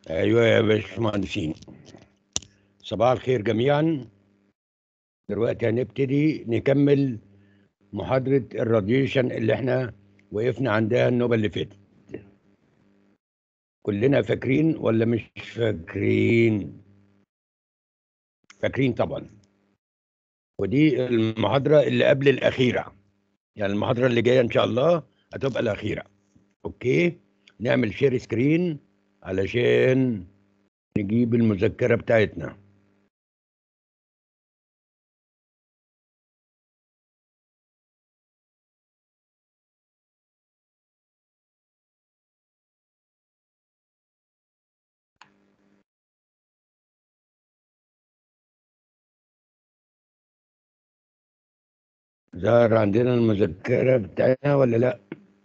ايوه يا باشمهندسين صباح الخير جميعا دلوقتي هنبتدي نكمل محاضرة الراديشن اللي احنا وقفنا عندها النوبة اللي فاتت كلنا فاكرين ولا مش فاكرين فاكرين طبعا ودي المحاضرة اللي قبل الأخيرة يعني المحاضرة اللي جاية إن شاء الله هتبقى الأخيرة أوكي نعمل شير سكرين علشان نجيب المذكرة بتاعتنا ظهر عندنا المذكرة بتاعتنا ولا لأ؟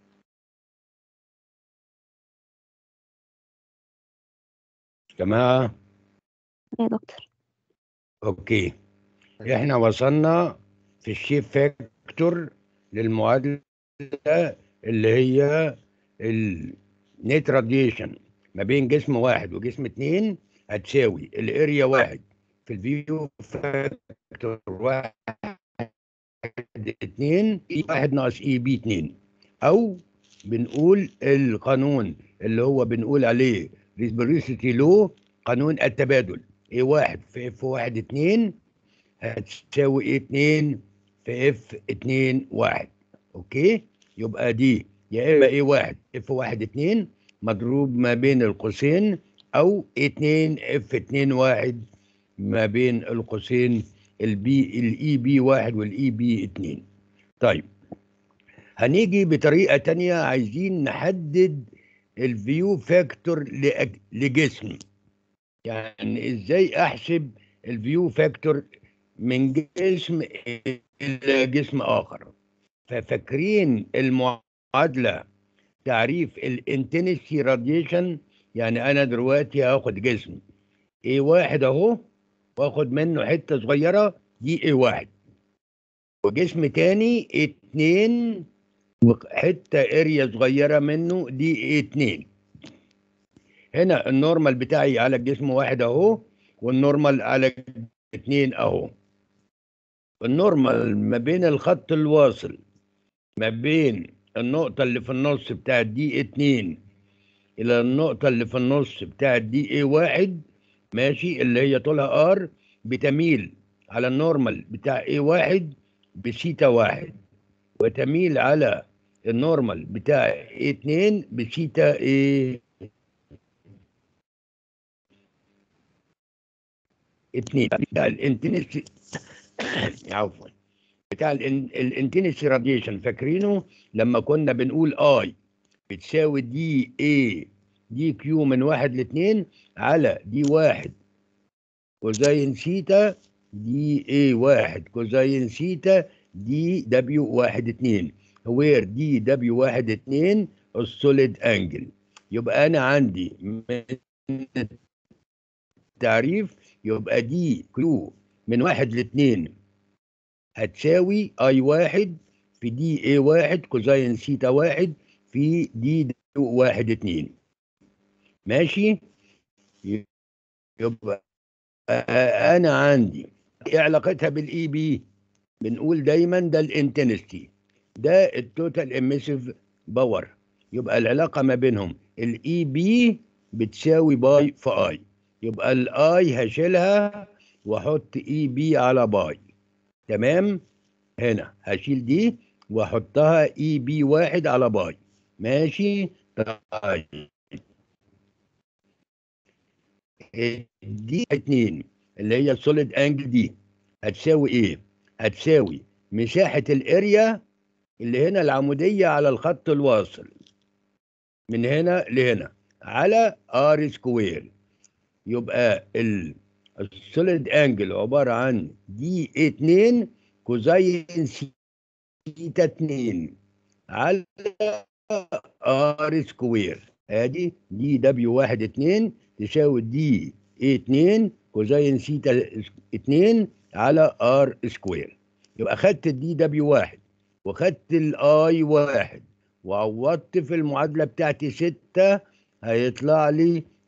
جماعة يا دكتور اوكي احنا وصلنا في الشيب فاكتور للمعادلة اللي هي النت راديشن ما بين جسم واحد وجسم اتنين هتساوي الاريا واحد في الفيو فاكتور واحد اتنين اي واحد ناقص اي بي اتنين او بنقول القانون اللي هو بنقول عليه ريسبريسيتي لو قانون التبادل ايه واحد في اف واحد اتنين هتساوي ايه اتنين في اف اتنين واحد اوكي يبقى دي يا اما ايه واحد اف واحد اتنين مضروب ما بين القوسين او اتنين اف اتنين واحد ما بين القوسين البي الاي بي واحد والاي بي اتنين طيب هنيجي بطريقة تانية عايزين نحدد الفيو فاكتور لأج- لجسم يعني ازاي احسب الفيو فاكتور من جسم الى جسم اخر ففاكرين المعادله تعريف الانتنسي راديشن يعني انا دلوقتي هاخد جسم ايه واحد اهو واخد منه حته صغيره دي ايه واحد وجسم تاني اتنين وحته اريا صغيره منه دي ايه اتنين هنا النورمال بتاعي على الجسم واحد اهو والنورمال على اتنين اهو النورمال ما بين الخط الواصل ما بين النقطة اللي في النص بتاعت دي اتنين إلى النقطة اللي في النص بتاعت دي ايه واحد ماشي اللي هي طولها ار بتميل على النورمال بتاع ايه واحد بسيتا واحد وتميل على النورمال بتاع ايه اتنين بسيتا ايه اتنين بتاع الانتنسي عفوا بتاع الانتنسي راديشن فاكرينه لما كنا بنقول اي بتساوي دي اي دي كيو من واحد لاتنين على دي واحد كوزين سيتا دي اي واحد كوزين سيتا دي دبليو واحد اتنين وير دي دبليو واحد اتنين السوليد انجل يبقى انا عندي من التعريف يبقى دي كيو من واحد لاتنين هتساوي اي واحد في دي اي واحد كوزين سيتا واحد في دي دبليو واحد اتنين ماشي يبقى آه، انا عندي ايه علاقتها بالاي بي بنقول دايما ده الانتنستي ده التوتال اميسيف باور يبقى العلاقه ما بينهم الاي بي بتساوي باي في اي يبقى الاي هشيلها واحط اي بي على باي تمام هنا هشيل دي واحطها اي بي واحد على باي ماشي طيب دي اتنين اللي هي السوليد انجل دي هتساوي ايه هتساوي مساحة الاريا اللي هنا العمودية على الخط الواصل من هنا لهنا على ار سكوير يبقى ال- السوليد انجل عبارة عن دي 2 كوزين سيتا 2 على ار سكوير ادي دي دبليو 1 2 تساوي دي اي 2 كوزين سيتا 2 على ار سكوير يبقى خدت الدي دبليو 1 وخدت الاي 1 وعوضت في المعادله بتاعتي 6 هيطلع لي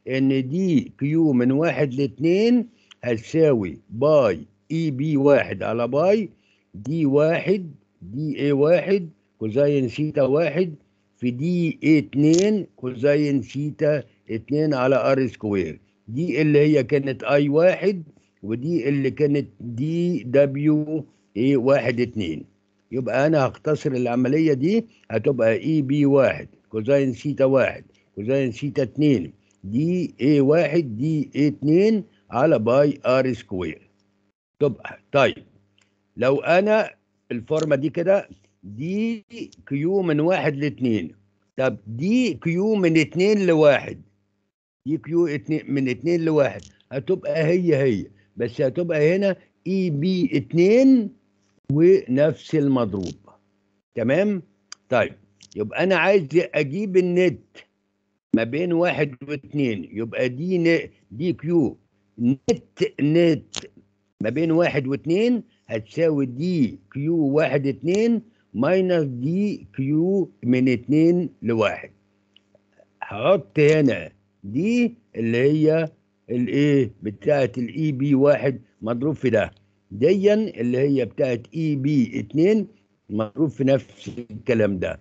ان دي كيو من واحد لاتنين هتساوي باي اي بي واحد على باي دي واحد دي اي واحد كوزين سيتا واحد في دي اي اتنين كوزين سيتا اتنين على ار سكوير دي اللي هي كانت اي واحد ودي اللي كانت دي دبليو اي واحد اتنين يبقى انا هختصر العمليه دي هتبقى اي بي واحد كوزين سيتا واحد كوزين سيتا اتنين دي اي واحد دي اي اتنين على باي ار سكوير تبقى طيب لو انا الفورمه دي كده دي كيو من واحد لاتنين طب دي كيو من اتنين لواحد دي كيو اتنين من اتنين لواحد هتبقى هي هي بس هتبقى هنا اي بي اتنين ونفس المضروب تمام طيب يبقى انا عايز اجيب النت ما بين واحد واثنين يبقى دي ن... دي كيو نت نت ما بين واحد واثنين هتساوي دي كيو واحد اتنين ماينس دي كيو من اتنين لواحد هحط هنا دي اللي هي الايه بتاعت الاي بي واحد مضروب في ده ديا اللي هي بتاعت اي بي اتنين مضروب في نفس الكلام ده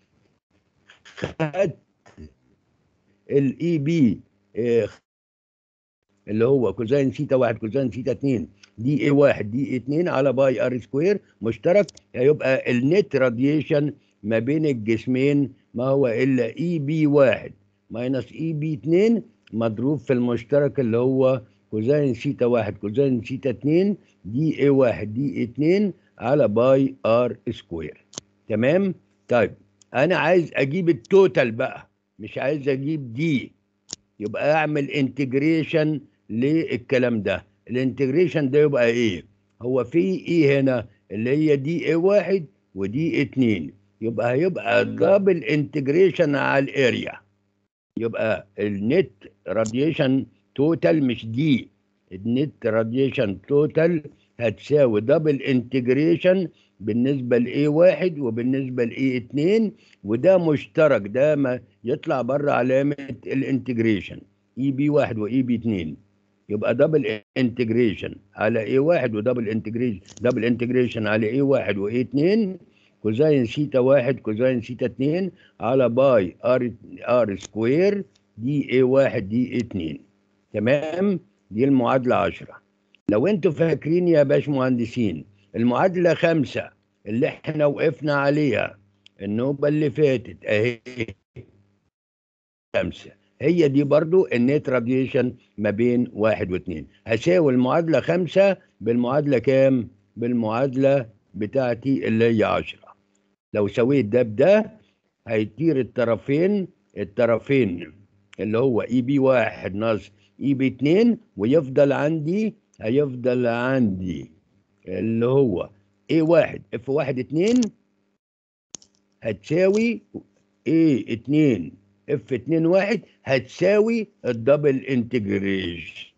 خدت الاي بي اللي هو كوزين سيتا واحد كوزين سيتا اتنين دي اي واحد دي اي اتنين على باي ار سكوير مشترك هيبقى النت راديشن ما بين الجسمين ما هو الا اي بي واحد ماينس اي بي اتنين مضروب في المشترك اللي هو كوزين سيتا واحد كوزين سيتا اتنين دي اي واحد دي اي اتنين على باي ار سكوير تمام طيب انا عايز اجيب التوتال بقى مش عايز اجيب دي يبقى اعمل انتجريشن للكلام ده الانتجريشن ده يبقى ايه هو في ايه هنا اللي هي دي اي واحد ودي اتنين يبقى هيبقى دبل انتجريشن على الاريا يبقى النت راديشن توتال مش دي النت راديشن توتال هتساوي دبل انتجريشن بالنسبة ل واحد وبالنسبة ل اتنين وده مشترك ده ما يطلع بره علامة الانتجريشن اي بي واحد واي بي اتنين يبقى دبل انتجريشن على اي واحد ودبل انتجريشن دبل انتجريشن على اي واحد واي اتنين كوزين سيتا واحد كوزين سيتا اتنين على باي ار ار سكوير دي اي واحد دي اي اتنين تمام دي المعادلة عشرة لو انتوا فاكرين يا باشمهندسين المعادلة خمسة اللي احنا وقفنا عليها النوبة اللي فاتت اهي خمسة هي دي برضو النت راديشن ما بين واحد واثنين هساوي المعادلة خمسة بالمعادلة كام؟ بالمعادلة بتاعتي اللي هي عشرة لو سويت ده بده هيطير الطرفين الطرفين اللي هو اي بي واحد ناقص اي بي اتنين ويفضل عندي هيفضل عندي اللي هو اي واحد اف واحد اتنين هتساوي اي اتنين اف اتنين واحد هتساوي الدبل انتجريشن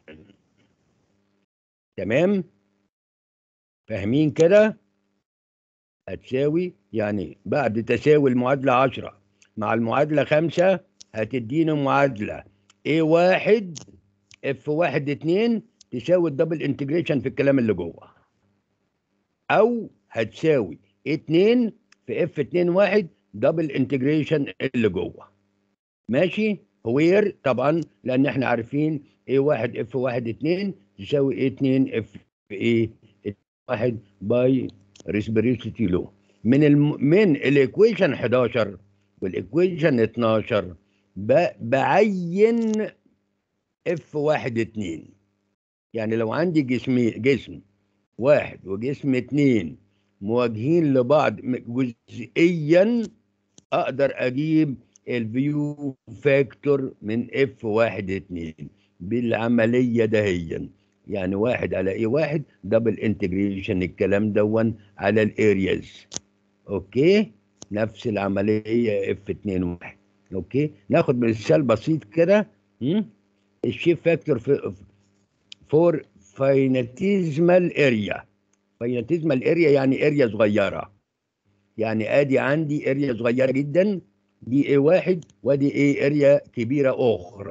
تمام فاهمين كده هتساوي يعني بعد تساوي المعادلة عشرة مع المعادلة خمسة هتدينا معادلة A واحد اف واحد اتنين تساوي الدبل انتجريشن في الكلام اللي جوه او هتساوي اتنين في اف اتنين واحد دبل انتجريشن اللي جوه ماشي وير طبعا لان احنا عارفين ايه واحد اف واحد اتنين تساوي ايه اتنين اف ايه واحد باي ريسبريسيتي لو من الم... من الايكويشن 11 والايكويشن 12 ب... بعين اف واحد اتنين يعني لو عندي جسمي جسم واحد وجسم اتنين مواجهين لبعض جزئيا اقدر اجيب الفيو فاكتور من اف واحد اتنين بالعملية دهيا يعني واحد على ايه واحد دبل انتجريشن الكلام دون على الارياز اوكي نفس العملية اف اتنين واحد اوكي ناخد مثال بسيط كده الشيب فاكتور في فور فايناتيزمال اريا فايناتيزمال اريا يعني اريا صغيرة يعني ادي عندي اريا صغيرة جدا دي ايه واحد ودي ايه اريا كبيرة اخرى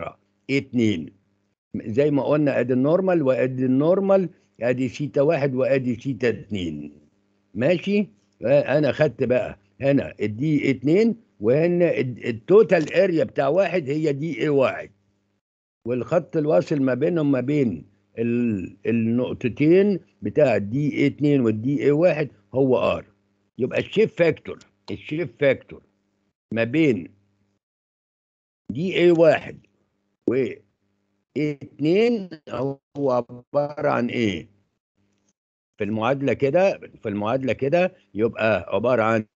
اتنين زي ما قلنا ادي النورمال وادي النورمال ادي سيتا واحد وادي سيتا اتنين ماشي انا خدت بقى هنا الدي اتنين وهنا ال- التوتال اريا بتاع واحد هي دي اي واحد والخط الواصل ما بينهم ما بين ال- النقطتين بتاع الدي اي 2 والدي اي 1 هو ار يبقى الشيف فاكتور الشيف فاكتور ما بين دي اي 1 و اي 2 هو عباره عن ايه؟ في المعادله كده في المعادله كده يبقى عباره عن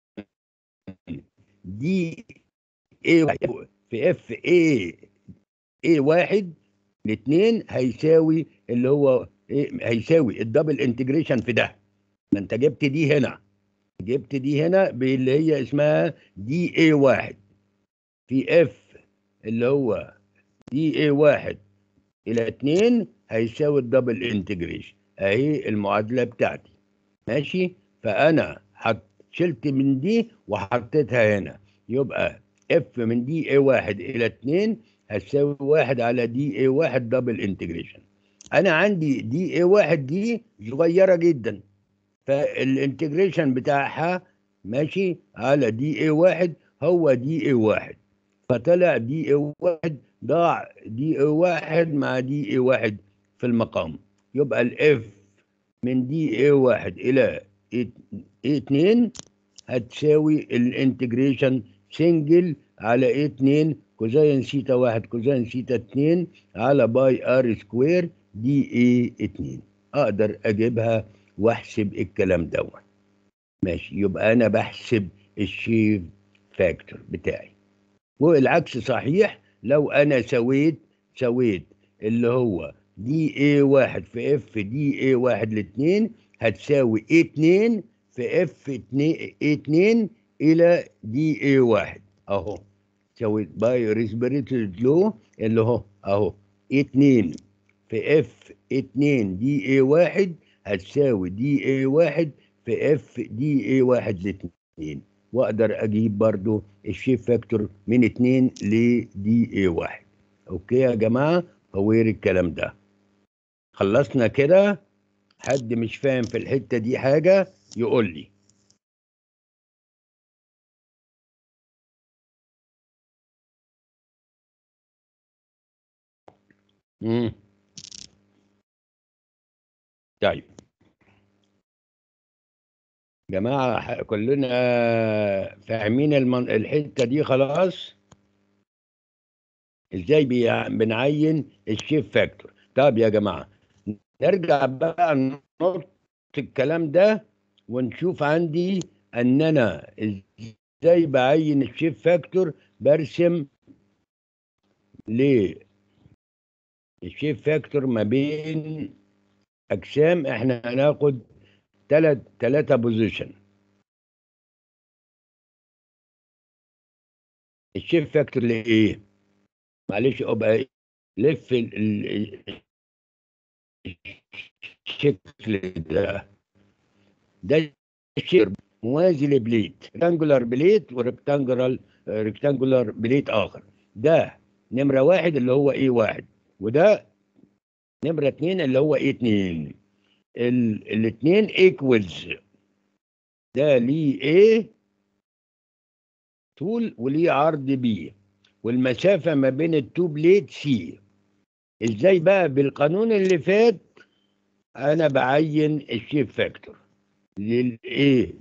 دي اي في اف اي اي واحد الاثنين هيساوي اللي هو إيه هيساوي الدبل انتجريشن في ده ما انت جبت دي هنا جبت دي هنا باللي هي اسمها دي اي واحد في اف اللي هو دي اي واحد الى اتنين هيساوي الدبل انتجريشن اهي المعادله بتاعتي ماشي فانا حط شلت من دي وحطيتها هنا يبقى اف من دي اي واحد الى اتنين هتساوي واحد على دي اي واحد دبل انتجريشن انا عندي دي اي واحد دي صغيره جدا فالانتجريشن بتاعها ماشي على دي اي واحد هو دي اي واحد فطلع دي اي واحد ضاع دي اي واحد مع دي اي واحد في المقام يبقى الاف من دي اي واحد الى اي اتنين هتساوي الانتجريشن سنجل على اي اتنين كوزين سيتا واحد كوزين سيتا اتنين على باي ار سكوير دي اي اتنين اقدر اجيبها واحسب الكلام دوت ماشي يبقى انا بحسب الشيف فاكتور بتاعي والعكس صحيح لو انا سويت سويت اللي هو دي اي واحد في اف دي اي واحد لاتنين هتساوي اي اتنين في اف اتنين اي اتنين الى دي اي واحد اهو سويت باي ريسبيريتوري لو اللي هو اهو اي اتنين في اف اتنين دي اي واحد هتساوي دي اي واحد في اف دي اي واحد لاتنين واقدر اجيب برضو الشيف فاكتور من اتنين لدي اي واحد اوكي يا جماعة هوير الكلام ده خلصنا كده حد مش فاهم في الحتة دي حاجة يقول لي مم. طيب جماعة ح- كلنا فاهمين المن... الحتة دي خلاص ازاي بيع- بنعين الشيف فاكتور طب يا جماعة نرجع بقى نحط الكلام ده ونشوف عندي ان انا ازاي بعين الشيف فاكتور برسم ليه الشيف فاكتور ما بين اجسام احنا هناخد تلات تلاتة بوزيشن الشيف فاكتور لايه معلش ابقى إيه؟ لف ال- ال- الشكل ده ده الشير موازي لبليت ريكتانجولار بليت وريكتانجولار ريكتانجولار بليت اخر ده نمرة واحد اللي هو ايه واحد وده نمرة اتنين اللي هو ايه اتنين ال- الاتنين ايكوالز ده ليه ايه طول وليه عرض بي والمسافة ما بين التو بليت سي ازاي بقى بالقانون اللي فات انا بعين الشيب فاكتور للايه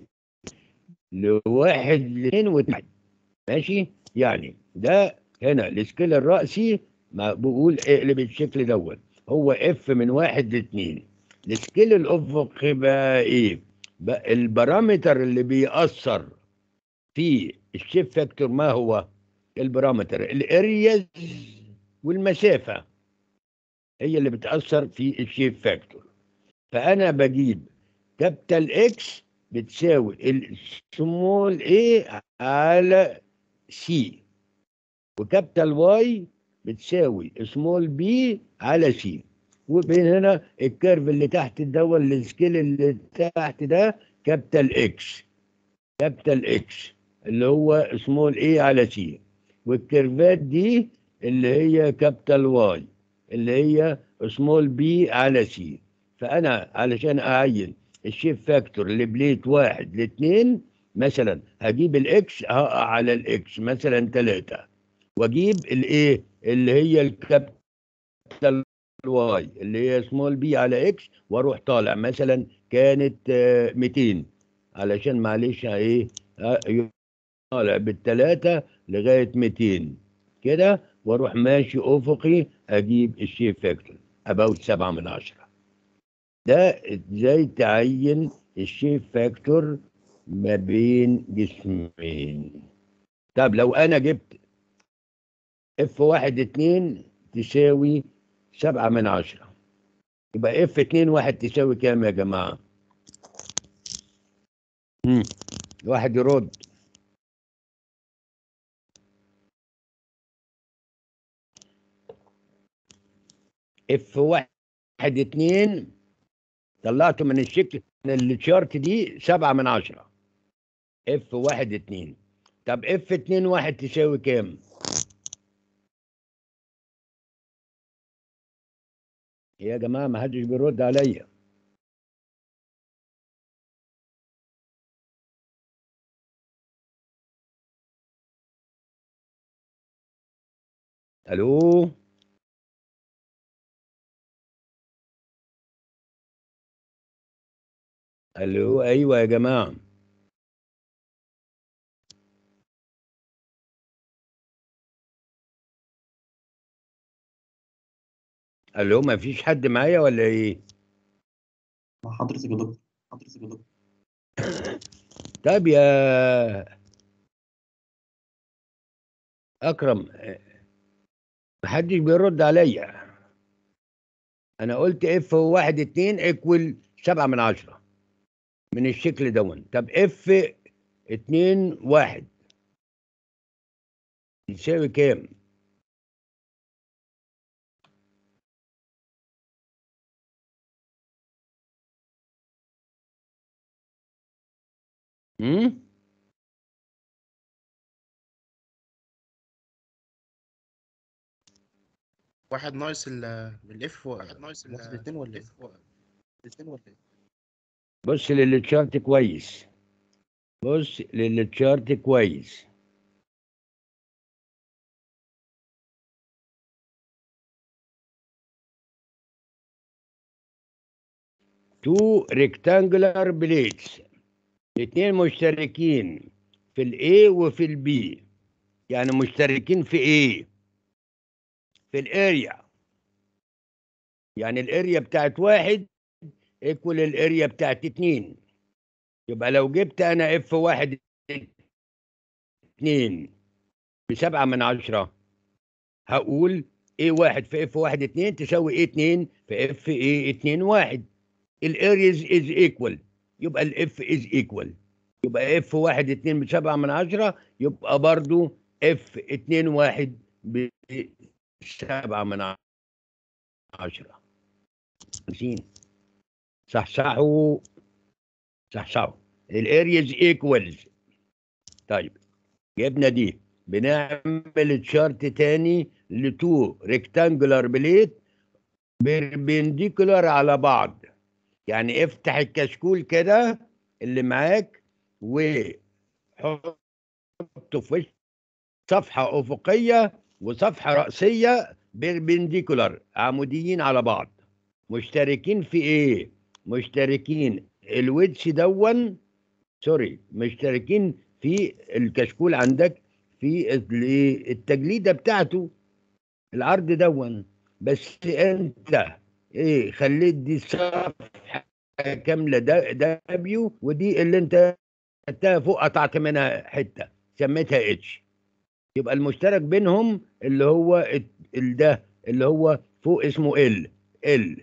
لواحد لاثنين واثنين ماشي يعني ده هنا السكيل الرأسي ما بقول اقلب الشكل دوت هو اف من واحد لاثنين السكيل الافقي بقى ايه بقى البارامتر اللي بيأثر في الشيب فاكتور ما هو البارامتر الارياز والمسافة هي اللي بتأثر في الشيب فاكتور فأنا بجيب كابيتال اكس بتساوي السمول ايه على سي وكابيتال واي بتساوي سمول بي على سي وبين هنا الكيرف اللي تحت ده السكيل اللي تحت ده كابيتال اكس كابيتال اكس اللي هو سمول ايه على سي والكيرفات دي اللي هي كابيتال واي اللي هي سمول بي على سي فانا علشان اعين الشيف فاكتور لبليت واحد لاثنين مثلا هجيب الاكس هقع على الاكس مثلا ثلاثة واجيب الايه اللي هي الكابيتال واي اللي هي سمول بي على اكس واروح طالع مثلا كانت آه، 200 علشان معلش ايه آه، طالع بالثلاثة لغاية 200 كده واروح ماشي افقي اجيب الشيف فاكتور اباوت سبعة من عشرة ده ازاي تعين الشيف فاكتور ما بين جسمين طب لو انا جبت اف واحد اتنين تساوي سبعة من عشرة يبقى اف اتنين واحد تساوي كام يا جماعة؟ مم. واحد يرد اف واحد اتنين طلعته من الشكل من الشارت دي سبعة من عشرة اف واحد اتنين طب اف اتنين واحد تساوي كام؟ يا جماعة ما حدش بيرد عليا الو الو ايوه يا جماعة الو ما فيش حد معايا ولا ايه؟ مع حضرتك يا دكتور حضرتك يا دكتور طيب يا اكرم محدش بيرد عليا انا قلت اف واحد اتنين ايكوال سبعة من عشرة من الشكل دون طب اف اتنين واحد يساوي كام امم واحد ناقص ال الاف واحد ناقص الاثنين ولا ايه؟ الاثنين ولا ايه؟ بص للتشارت كويس بص للتشارت كويس تو ريكتانجولار بليتس الاثنين مشتركين في الاي وفي البي يعني مشتركين في ايه في الاريا يعني الاريا بتاعت واحد ايكوال الاريا بتاعت اتنين يبقى لو جبت انا اف واحد اتنين بسبعة من عشرة هقول ايه واحد في اف واحد اتنين تساوي ايه اتنين في اف ايه اتنين واحد الاريز از ايكوال يبقى الاف از ايكوال يبقى اف واحد اتنين بسبعة من عشرة يبقى برضو اف اتنين واحد بسبعة من عشرة خمسين صحصحوا صحصحوا الاريز ايكوالز طيب جبنا دي بنعمل تشارت تاني لتو ريكتانجولار بليت بيربنديكولار على بعض يعني افتح الكشكول كده اللي معاك وحطه في صفحة أفقية وصفحة رأسية بيربنديكولار عموديين على بعض مشتركين في ايه؟ مشتركين الويدش دون سوري مشتركين في الكشكول عندك في ال- التجليدة بتاعته العرض دون بس انت ايه خليت دي صفحة كاملة دا دبليو ودي اللي انت خدتها فوق قطعت منها حتة سميتها اتش يبقى المشترك بينهم اللي هو ال- ال ده اللي هو فوق اسمه ال ال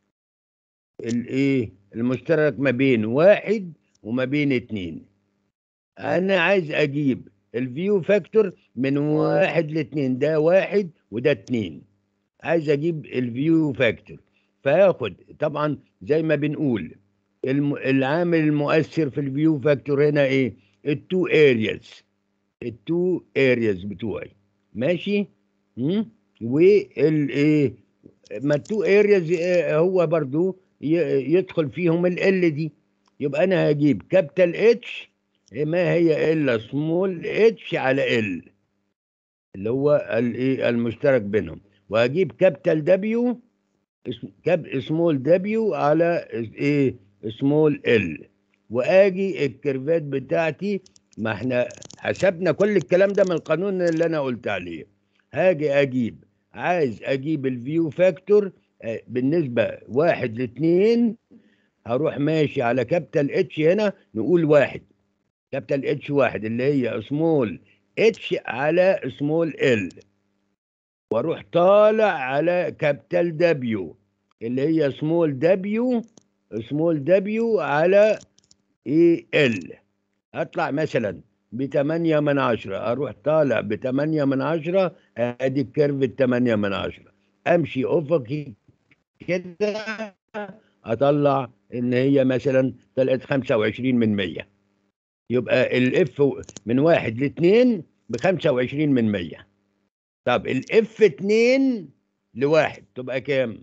الايه المشترك ما بين واحد وما بين اتنين انا عايز اجيب الفيو فاكتور من واحد لاتنين ده واحد وده اتنين عايز اجيب الفيو فاكتور فياخد طبعا زي ما بنقول الم... العامل المؤثر في الفيو فاكتور هنا ايه التو ارياز التو ارياز بتوعي ماشي مم؟ والايه ما التو ارياز هو برضو ي- يدخل فيهم ال دي يبقى انا هجيب كابيتال اتش ما هي الا سمول اتش على ال اللي هو الايه المشترك بينهم وهجيب كابيتال دبليو كاب سمول دبليو على ايه سمول ال واجي الكيرفات بتاعتي ما احنا حسبنا كل الكلام ده من القانون اللي انا قلت عليه هاجي اجيب عايز اجيب الفيو فاكتور آه، بالنسبه واحد لاثنين هروح ماشي على كابيتال اتش هنا نقول واحد كابيتال اتش واحد اللي هي سمول اتش على سمول ال واروح طالع على كابيتال دبليو اللي هي سمول دبليو سمول دبليو على اي ال اطلع مثلا بتمانية من عشرة اروح طالع بتمانية من عشرة ادي الكيرف التمانية من عشرة امشي افقي كده اطلع ان هي مثلا طلعت خمسة وعشرين من مية يبقى الاف من واحد لاتنين بخمسة وعشرين من مية طب الاف اتنين لواحد تبقى كام؟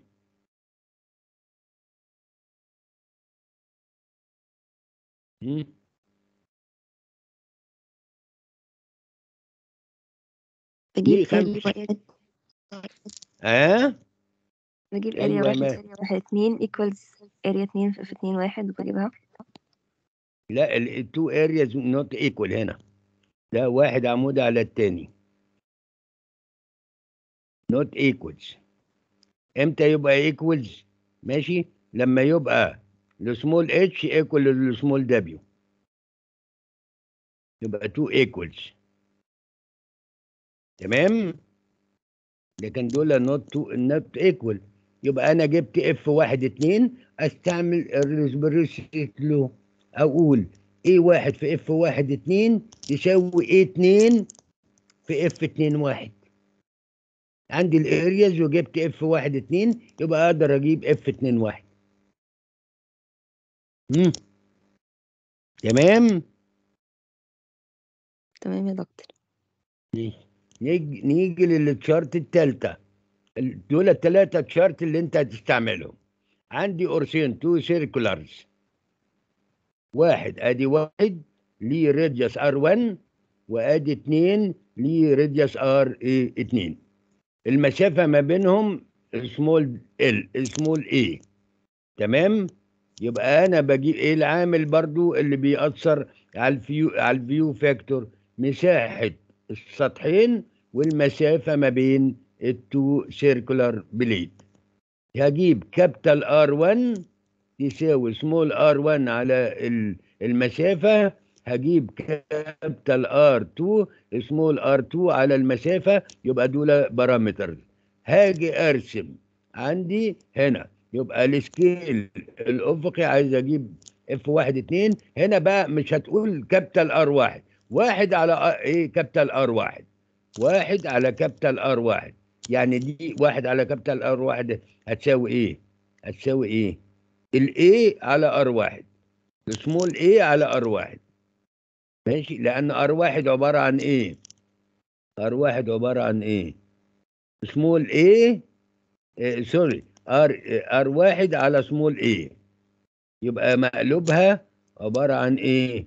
مم؟ بجيب خمسة. اريا واحد اه بجيب أيوة اريا واحد ما- اريا واحد اتنين equals اريا اتنين في في اتنين واحد وبجيبها لا التو ارياز نوت ايكوال هنا ده واحد عمود على التاني نوت ايكوالز امتى يبقى ايكوالز ماشي لما يبقى السمول اتش ايكوال للسمول دبليو يبقى تو ايكوالز تمام لكن دول نوت تو نوت ايكوال يبقى انا جبت اف واحد اتنين استعمل الريسبريسيت لو اقول ايه واحد في اف واحد اتنين يساوي ايه اتنين في اف اتنين واحد عندي الارياز وجبت اف واحد اتنين يبقى اقدر اجيب اف اتنين واحد مم. تمام تمام يا دكتور نيجي نيجي للتشارت التالتة ال- دول التلاتة تشارت اللي انت هتستعملهم عندي قرصين تو سيركولارز واحد ادي واحد ليه راديوس ار 1 وادي اتنين ليه راديوس ار ايه اتنين المسافة ما بينهم سمول ال سمول اي تمام يبقى انا بجيب ايه العامل برضو اللي بيأثر على الفيو على الفيو فاكتور مساحة السطحين والمسافة ما بين التو سيركولار بليد هجيب كابيتال ار 1 يساوي سمول ار 1 على ال- المسافة هجيب كابيتال ار 2 سمول ار 2 على المسافة يبقى دول بارامتر هاجي ارسم عندي هنا يبقى السكيل الافقي عايز اجيب اف واحد اتنين هنا بقى مش هتقول كابيتال ار واحد واحد على آر- ايه كابيتال ار واحد واحد على كابيتال ار واحد يعني دي واحد على كابيتال ار واحد هتساوي ايه؟ هتساوي ايه؟ الاي على ار واحد السمول اي على ار واحد ماشي لان ار واحد عباره عن ايه؟ ار واحد عباره عن ايه؟ سمول اي سوري ار ار واحد على سمول اي يبقى مقلوبها عباره عن ايه؟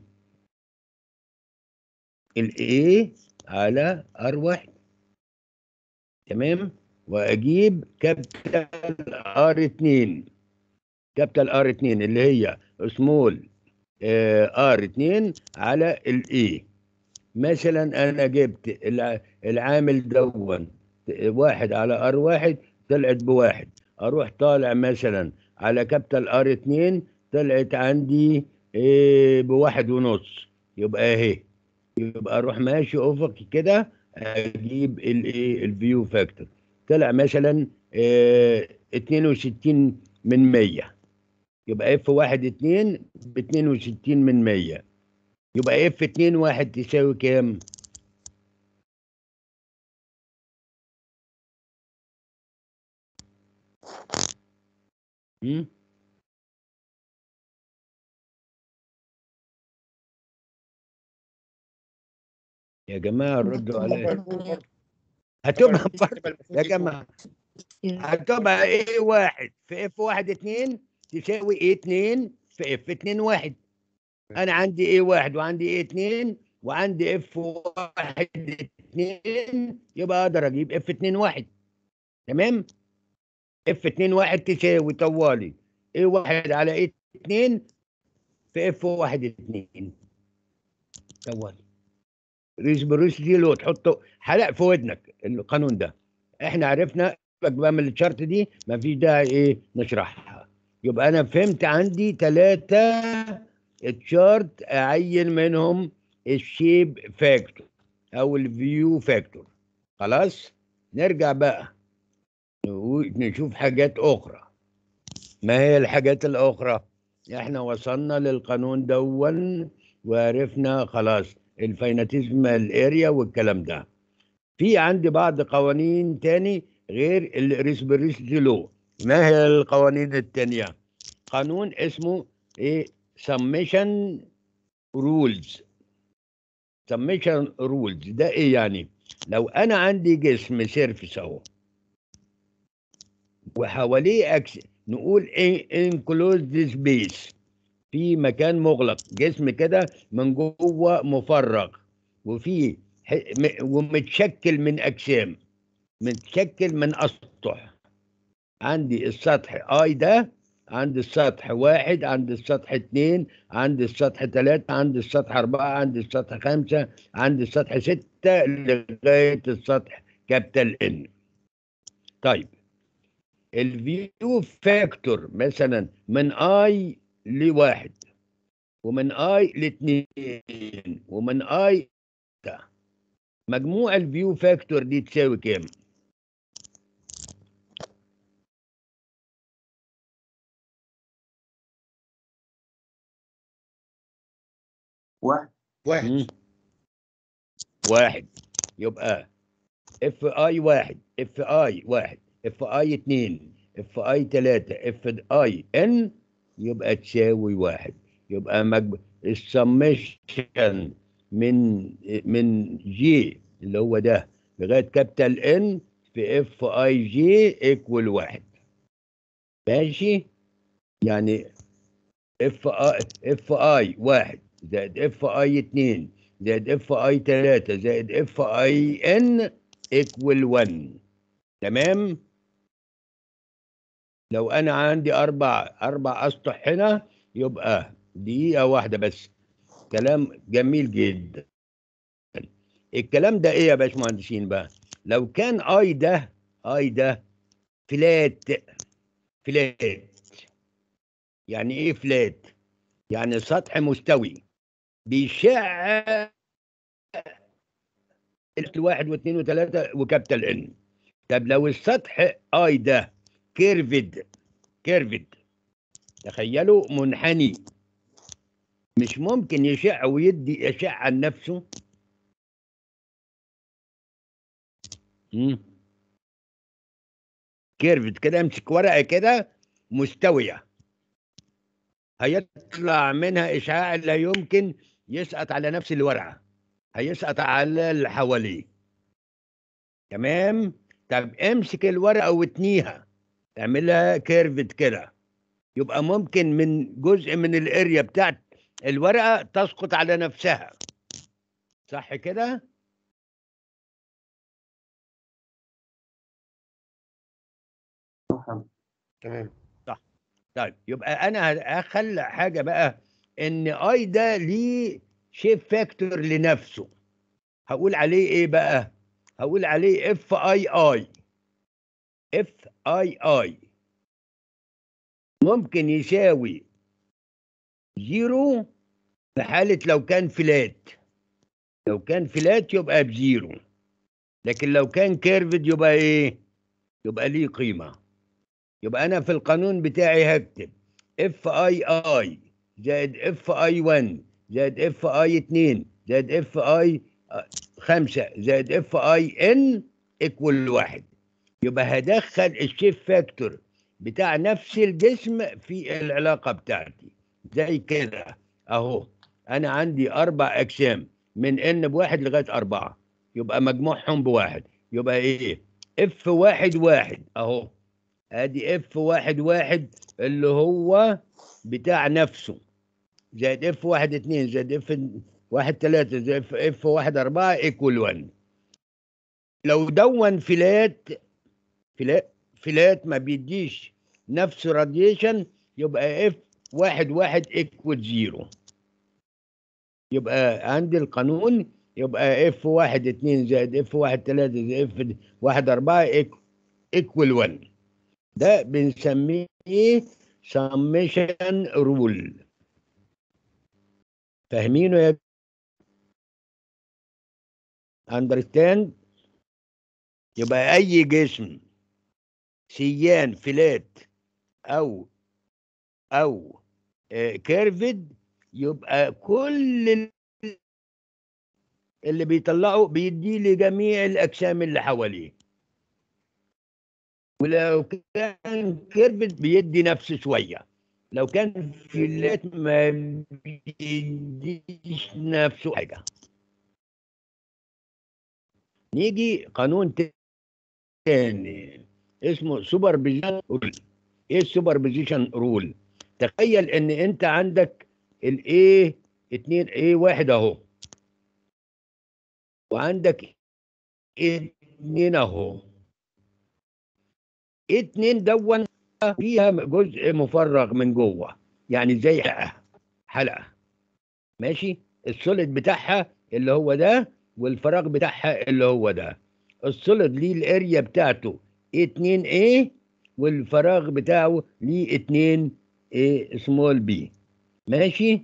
الاي على ار واحد تمام؟ واجيب كابيتال ار 2 كابيتال ار 2 اللي هي سمول ار 2 على الاي مثلا انا جبت الع- العامل دون واحد على ار واحد طلعت بواحد اروح طالع مثلا على كابيتال ار 2 طلعت عندي إيه بواحد ونص يبقى اهي يبقى اروح ماشي افقي كده اجيب الايه الفيو فاكتور طلع مثلا إيه 62 من 100 يبقى اف واحد اتنين ب 62 من 100 يبقى اف اتنين واحد تساوي كام؟ هم؟ يا جماعة ردوا عليا هتبقى هتبقى برضه المفروض يا دي جماعه هتبقى ايه واحد في اف واحد اتنين تساوي ايه اتنين في اف اتنين واحد انا عندي ايه واحد وعندي ايه اتنين وعندي اف واحد اتنين يبقى اقدر اجيب اف اتنين واحد تمام اف اتنين واحد تساوي طوالي ايه واحد على ايه اتنين في اف واحد اتنين طوالي ريسبروسيتي لو تحطه حلق في ودنك القانون ده احنا عرفنا سيبك بقى من الشرط دي مفيش داعي ايه نشرحها يبقى انا فهمت عندي ثلاثة تشارت اعين منهم الشيب فاكتور او الفيو فاكتور خلاص نرجع بقى نقول- نشوف حاجات اخرى ما هي الحاجات الاخرى احنا وصلنا للقانون دون وعرفنا خلاص الفيناتيزمال اريا والكلام ده في عندي بعض قوانين تاني غير الريسبيريستي لو ما هي القوانين التانية قانون اسمه ايه سميشن رولز سميشن رولز ده ايه يعني لو انا عندي جسم سيرفس اهو وحواليه أكس نقول ايه انكلوزد سبيس في مكان مغلق جسم كده من جوه مفرغ وفي ح- م- ومتشكل من اجسام متشكل من اسطح عندي السطح اي ده عندي السطح واحد عندي السطح اتنين عندي السطح تلاتة عندي السطح أربعة عندي السطح خمسة عندي السطح ستة لغاية السطح كابيتال إن طيب الفيو فاكتور مثلا من اي لواحد ومن اي لاثنين ومن اي ده. مجموع الفيو فاكتور دي تساوي كام؟ واحد واحد مم. واحد يبقى اف اي واحد اف اي واحد اف اي اتنين اف اي تلاتة اف اي ان يبقى تساوي واحد يبقى مجب... السمشن من من جي اللي هو ده لغايه كابيتال ان في اف اي جي ايكوال واحد ماشي يعني اف اي اف اي واحد زائد اف اي اتنين زائد اف اي تلاتة زائد اف اي ان ايكوال 1 تمام لو انا عندي اربع اربع اسطح هنا يبقى دقيقة واحدة بس كلام جميل جدا الكلام ده ايه يا باشمهندسين بقى لو كان اي ده اي ده فلات فلات يعني ايه فلات يعني سطح مستوي بيشع الواحد واثنين وثلاثة وكابيتال ان طب لو السطح اي ده كيرفد كيرفد تخيلوا منحني مش ممكن يشع ويدي يشع عن نفسه مم. كيرفد كده امسك ورقه كده مستويه هيطلع منها اشعاع لا يمكن يسقط على نفس الورقه هيسقط على اللي حواليه تمام طب امسك الورقه واتنيها اعملها كيرفد كده يبقى ممكن من جزء من الاريا بتاعت الورقه تسقط على نفسها صح كده صح يا تمام طيب يبقى انا هخلي حاجه بقى ان اي ده ليه شيب فاكتور لنفسه هقول عليه ايه بقى هقول عليه اف اي اي اف اي اي ممكن يساوي زيرو في حالة لو كان فلات لو كان فلات يبقى بزيرو لكن لو كان كيرفد يبقى ايه يبقى ليه قيمة يبقى انا في القانون بتاعي هكتب اف اي اي زائد اف اي 1 زائد اف اي 2 زائد اف اي 5 زائد اف اي ان ايكوال واحد يبقى هدخل الشيب فاكتور بتاع نفس الجسم في العلاقة بتاعتي زي كده اهو انا عندي اربع اجسام من ان بواحد لغاية اربعة يبقى مجموعهم بواحد يبقى ايه اف واحد واحد اهو ادي اف واحد واحد اللي هو بتاع نفسه زائد اف واحد اتنين زائد اف واحد تلاتة زائد اف اف واحد اربعة ايكوال 1 لو دون فلات فلات فلات ما بيديش نفس راديشن يبقى اف واحد واحد ايكوال زيرو يبقى عندي القانون يبقى اف واحد اتنين زائد اف واحد تلاتة زائد اف واحد اربعة ايكوال 1 ده بنسميه سميشن رول فاهمينه يا اندرستاند يبقى اي جسم سيان فلات او او كيرفد يبقى كل ال- اللي بيطلعه بيدي لجميع الاجسام اللي حواليه ولو كان كيرفد بيدي نفس شويه لو كان فلات ما بيديش نفسه حاجه نيجي قانون تاني اسمه سوبر بوزيشن رول ايه السوبر بوزيشن رول تخيل ان انت عندك الايه 2 ايه واحد اهو وعندك اتنين اهو اتنين دون فيها جزء مفرغ من جوه يعني زي حلقه حلقه ماشي السوليد بتاعها اللي هو ده والفراغ بتاعها اللي هو ده السوليد ليه الاريا بتاعته 2 a والفراغ بتاعه ليه 2 a سمول b ماشي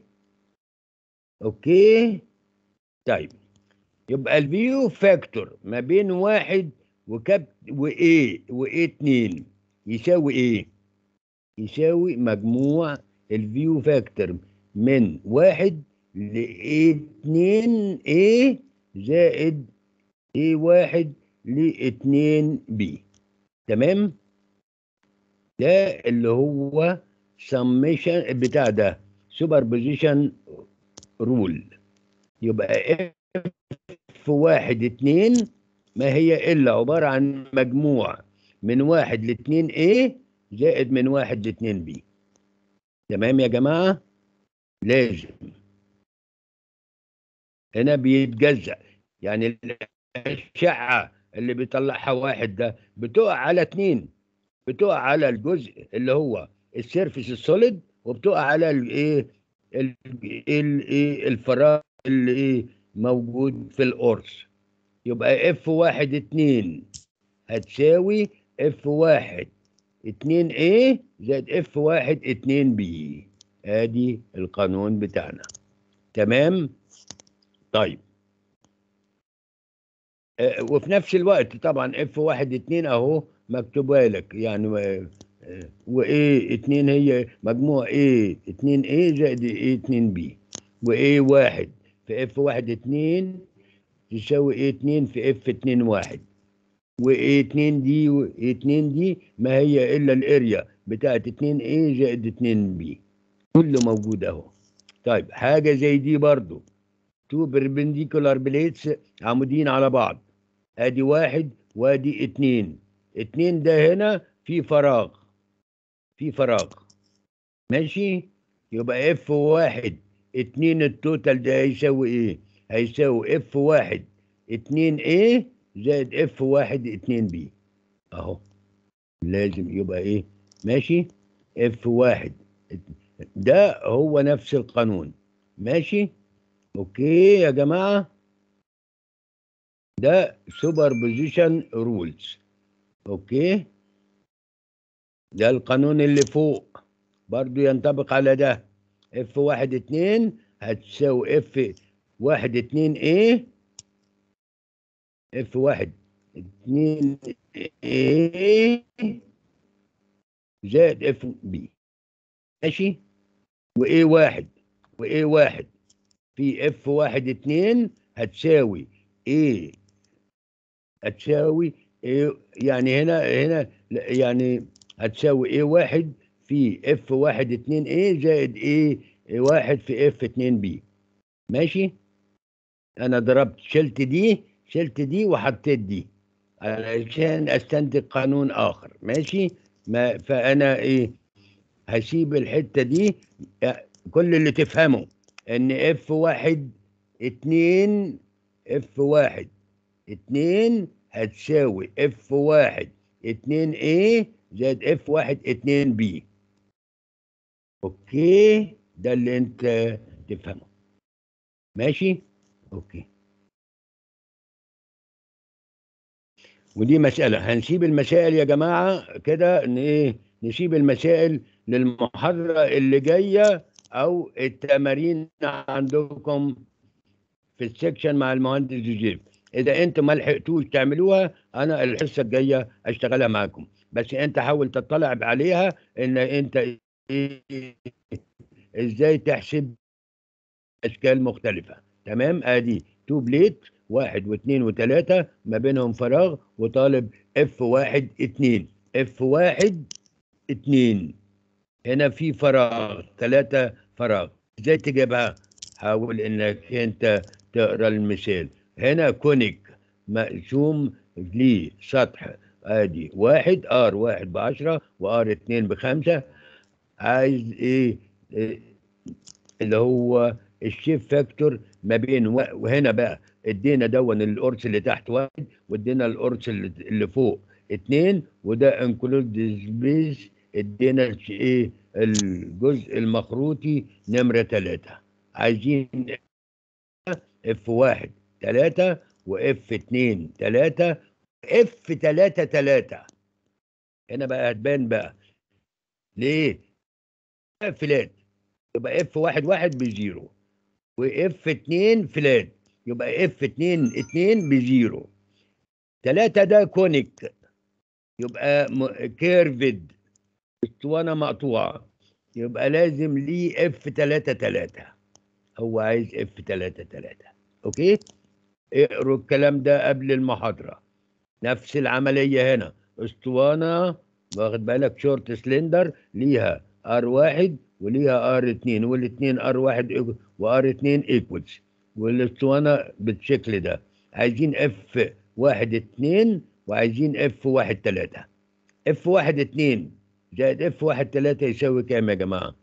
اوكي طيب يبقى الفيو فاكتور ما بين واحد وكاب وايه وايه اتنين يساوي ايه يساوي مجموع الفيو فاكتور من واحد ل اتنين a زائد a واحد لاتنين b تمام ده اللي هو سميشن بتاع ده سوبر بوزيشن رول يبقى اف واحد اتنين ما هي الا عباره عن مجموع من واحد لاتنين A زائد من واحد لاتنين B تمام يا جماعه لازم هنا بيتجزأ يعني الاشعه اللي بيطلعها واحد ده بتقع على اتنين بتقع على الجزء اللي هو السيرفيس السوليد وبتقع على الايه ال- الايه الفراغ اللي ايه موجود في القرص يبقى اف واحد اتنين هتساوي اف واحد اتنين ايه زائد اف واحد اتنين بي ادي القانون بتاعنا تمام طيب آه، وفي نفس الوقت طبعا اف واحد اتنين اهو مكتوبه لك يعني و- آه، وايه اتنين هي مجموع ايه اتنين ايه زائد ايه اتنين بي وايه واحد في اف واحد اتنين تساوي ايه اتنين في اف اتنين واحد وايه اتنين دي وايه اتنين دي ما هي الا الاريا بتاعت اتنين ايه زائد اتنين بي كله موجود اهو طيب حاجه زي دي برضو تو بربنديكولار بليتس عمودين على بعض ادي واحد وادي اتنين اتنين ده هنا في فراغ في فراغ ماشي يبقى اف واحد اتنين التوتال ده هيساوي ايه هيساوي اف واحد اتنين ايه زائد اف واحد اتنين بي اهو لازم يبقى ايه ماشي اف واحد ده هو نفس القانون ماشي اوكي يا جماعه ده سوبر بوزيشن رولز اوكي ده القانون اللي فوق برضو ينطبق على ده اف واحد اتنين هتساوي اف واحد اتنين ايه اف واحد اتنين ايه زائد اف بي ماشي وايه واحد وايه واحد في اف واحد اتنين هتساوي ايه هتساوي ايه يعني هنا هنا لا، يعني هتساوي ايه واحد في اف واحد اتنين ايه زائد ايه واحد في اف اتنين بي ماشي انا ضربت شلت دي شلت دي وحطيت دي علشان استنتج قانون اخر ماشي ما فانا ايه هسيب الحته دي كل اللي تفهمه ان اف واحد اتنين اف واحد اتنين هتساوي اف واحد اتنين ايه زائد اف واحد اتنين بي اوكي ده اللي انت تفهمه ماشي اوكي ودي مسألة هنسيب المسائل يا جماعة كده ان ايه نسيب المسائل للمحاضرة اللي جاية او التمارين عندكم في السكشن مع المهندس يوسف اذا انتم ما لحقتوش تعملوها انا الحصة الجاية اشتغلها معاكم بس انت حاول تطلع عليها ان انت إيه ازاي تحسب اشكال مختلفة تمام ادي تو بليت واحد واثنين وثلاثة ما بينهم فراغ وطالب اف واحد اتنين اف واحد اتنين هنا في فراغ ثلاثة فراغ ازاي تجيبها حاول انك انت تقرا المثال هنا كونيك مقسوم لسطح ادي واحد ار واحد بعشرة وار اتنين بخمسة عايز ايه, إيه اللي هو الشيف فاكتور ما بين و- وهنا بقى ادينا دون القرص اللي تحت واحد وادينا القرص اللي اللي فوق اتنين وده انكلود سبيس ادينا الش- ايه الجزء المخروطي نمرة ثلاثة عايزين اف واحد ثلاثة واف اتنين ثلاثة اف ثلاثة ثلاثة هنا بقى هتبان بقى ليه؟ فلات يبقى اف واحد واحد بزيرو واف اتنين فلات يبقى اف اتنين اتنين بزيرو تلاتة ده كونيك يبقى كيرفد اسطوانة مقطوعة يبقى لازم ليه اف تلاتة تلاتة هو عايز اف تلاتة تلاتة اوكي اقروا الكلام ده قبل المحاضرة نفس العملية هنا اسطوانة واخد بالك شورت سلندر ليها ار واحد وليها ار اتنين والاتنين ار واحد وار اتنين ايكوالز والاسطوانة بالشكل ده عايزين اف واحد اتنين وعايزين اف واحد تلاتة اف واحد اتنين زائد اف واحد تلاتة يساوي كام يا جماعة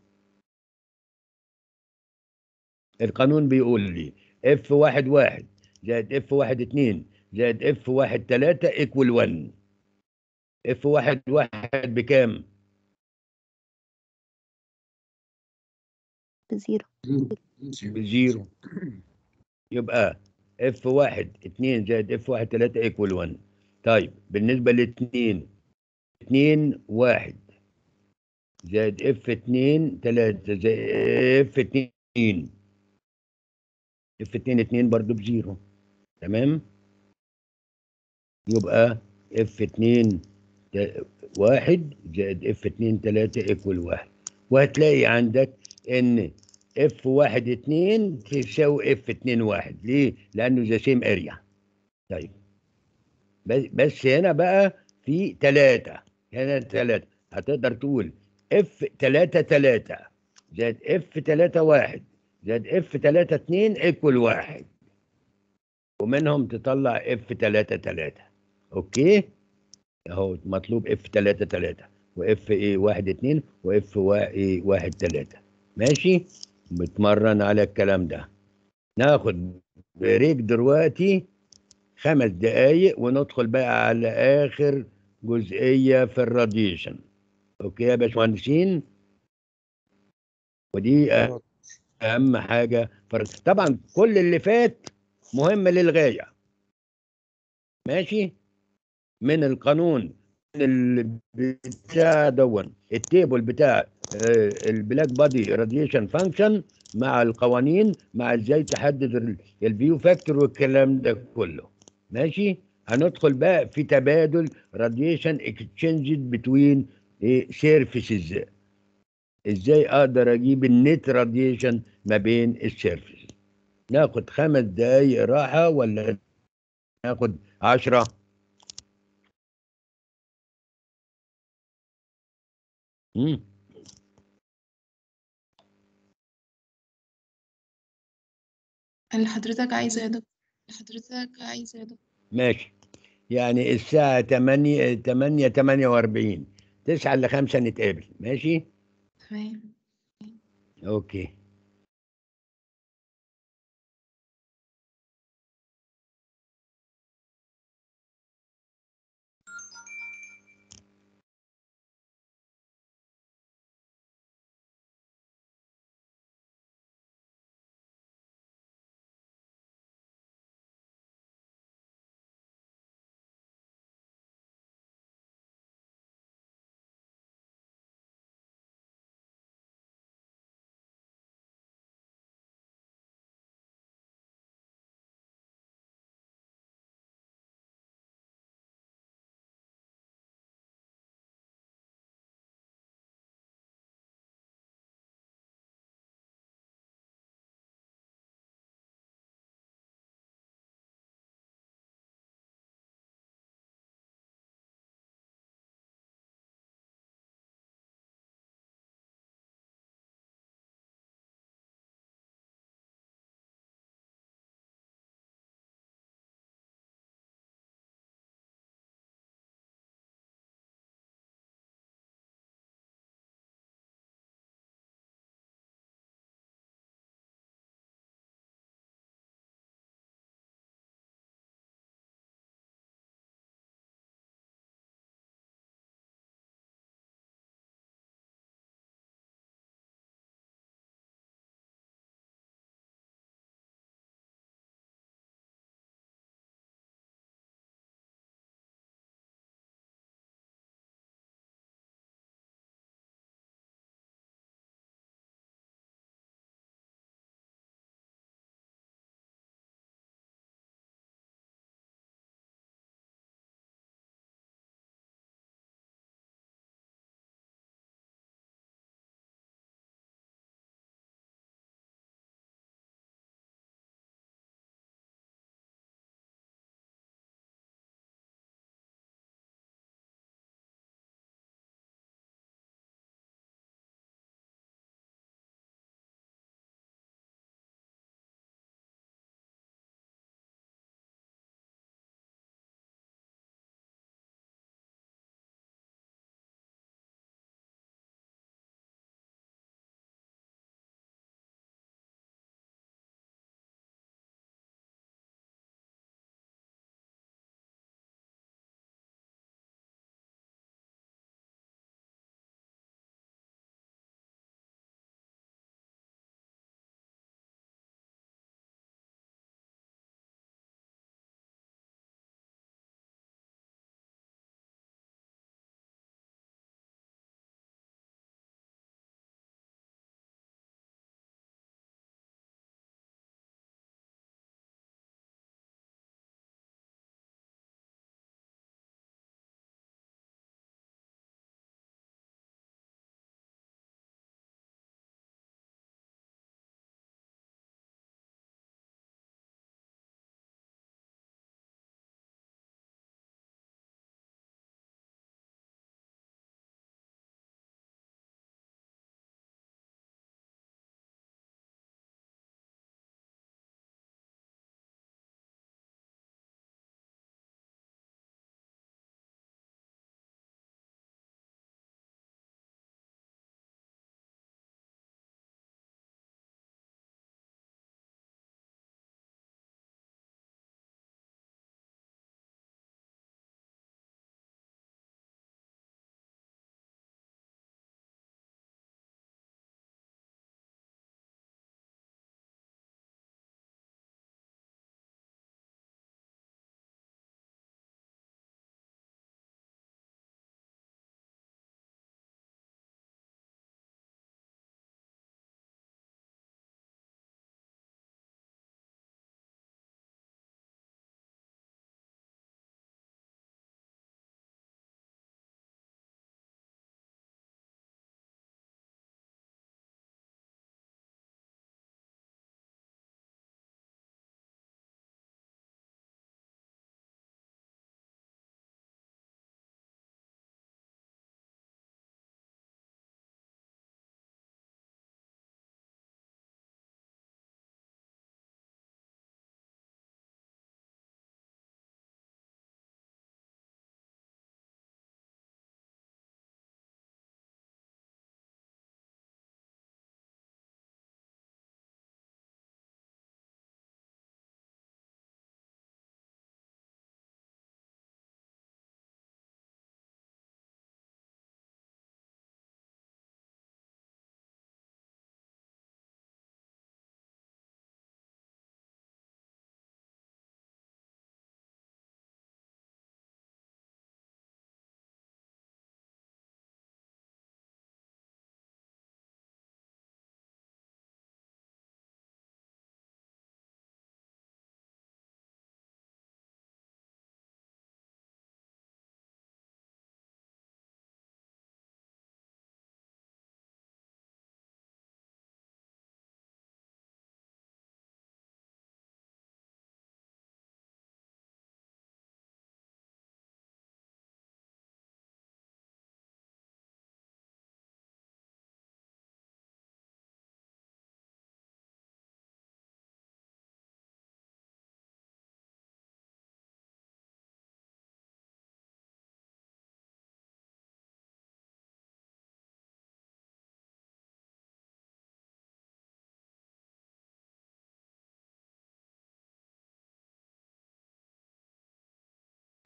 القانون بيقول لي اف واحد واحد زائد اف واحد اتنين زائد اف واحد تلاتة ايكوال 1 اف واحد واحد بكام بزيرو بزيرو يبقى اف واحد اتنين زائد اف واحد تلاتة ايكوال 1 طيب بالنسبة لاتنين اتنين واحد زائد اف اتنين تلاتة زائد اف اتنين اف اتنين اتنين برضو بزيرو تمام يبقى اف اتنين تا- واحد زائد اف اتنين تلاتة ايكوال واحد وهتلاقي عندك ان اف واحد اتنين تساوي اف اتنين واحد ليه؟ لانه ذا سيم اريا طيب بس بس هنا بقى في تلاتة هنا تلاتة هتقدر تقول اف تلاتة تلاتة زائد اف تلاتة واحد زائد اف تلاتة اتنين ايكوال واحد ومنهم تطلع اف تلاتة تلاتة اوكي اهو مطلوب اف تلاتة تلاتة واف ايه واحد اتنين واف وا- إيه واحد تلاتة ماشي بتمرن على الكلام ده ناخد بريك دلوقتي خمس دقايق وندخل بقى على اخر جزئية في الراديشن اوكي يا باشمهندسين ودي أه- اهم حاجة فر... طبعا كل اللي فات مهم للغاية ماشي من القانون من ال- بتاع دون التيبل بتاع آه، البلاك بادي راديشن فانكشن مع القوانين مع ازاي تحدد الفيو فاكتور والكلام ده كله ماشي هندخل بقى في تبادل راديشن اكتشينج بتوين سيرفيسز ازاي اقدر اجيب النت راديشن ما بين السيرفيس ناخد خمس دقايق راحة ولا ناخد عشرة مم. اللي حضرتك عايزه يا دكتور اللي حضرتك عايزه يا دكتور ماشي يعني الساعة 8 8 48 9 ل 5 نتقابل ماشي تمام اوكي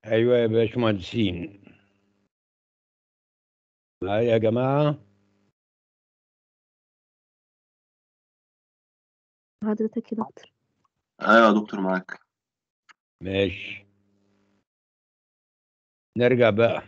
ايوه يا باشمهندسين معايا يا جماعه حضرتك يا دكتور ايوه يا دكتور معاك ماشي نرجع بقى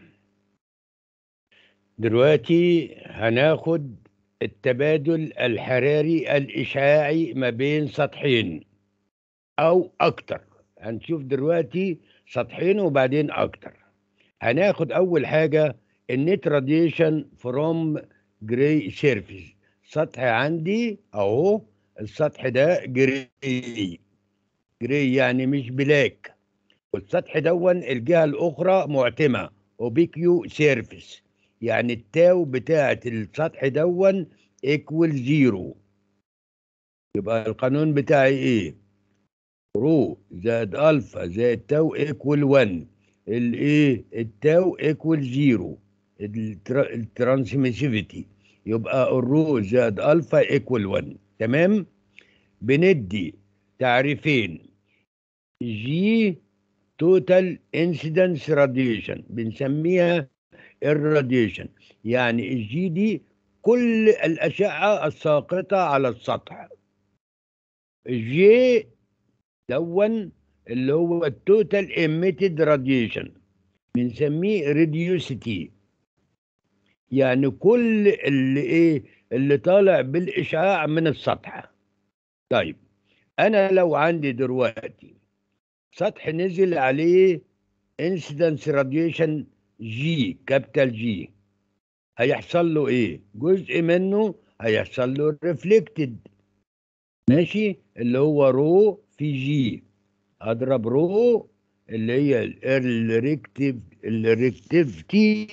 دلوقتي هناخد التبادل الحراري الإشعاعي ما بين سطحين أو أكتر هنشوف دلوقتي سطحين وبعدين أكتر هناخد أول حاجة النت راديشن فروم جراي سيرفيس سطح عندي أهو السطح ده جراي جراي يعني مش بلاك والسطح دون الجهة الأخرى معتمة وبيكيو سيرفيس يعني التاو بتاعة السطح دون ايكوال زيرو يبقى القانون بتاعي ايه رو زائد الفا زائد تاو ايكوال 1 الايه التاو ايكوال زيرو الترانسميسيفيتي يبقى الرو زائد الفا ايكوال 1 تمام بندي تعريفين جي توتال انسيدنس راديشن بنسميها الراديشن يعني الجي دي كل الأشعة الساقطة على السطح الجي دون اللي هو التوتال ايميتد راديشن بنسميه راديوسيتي يعني كل اللي ايه اللي طالع بالاشعاع من السطح طيب انا لو عندي دلوقتي سطح نزل عليه انسيدنس راديشن جي كابيتال جي هيحصل له ايه جزء منه هيحصل له ريفلكتد ماشي اللي هو رو في جي اضرب رو اللي هي الريكتيف الريكتيفيتي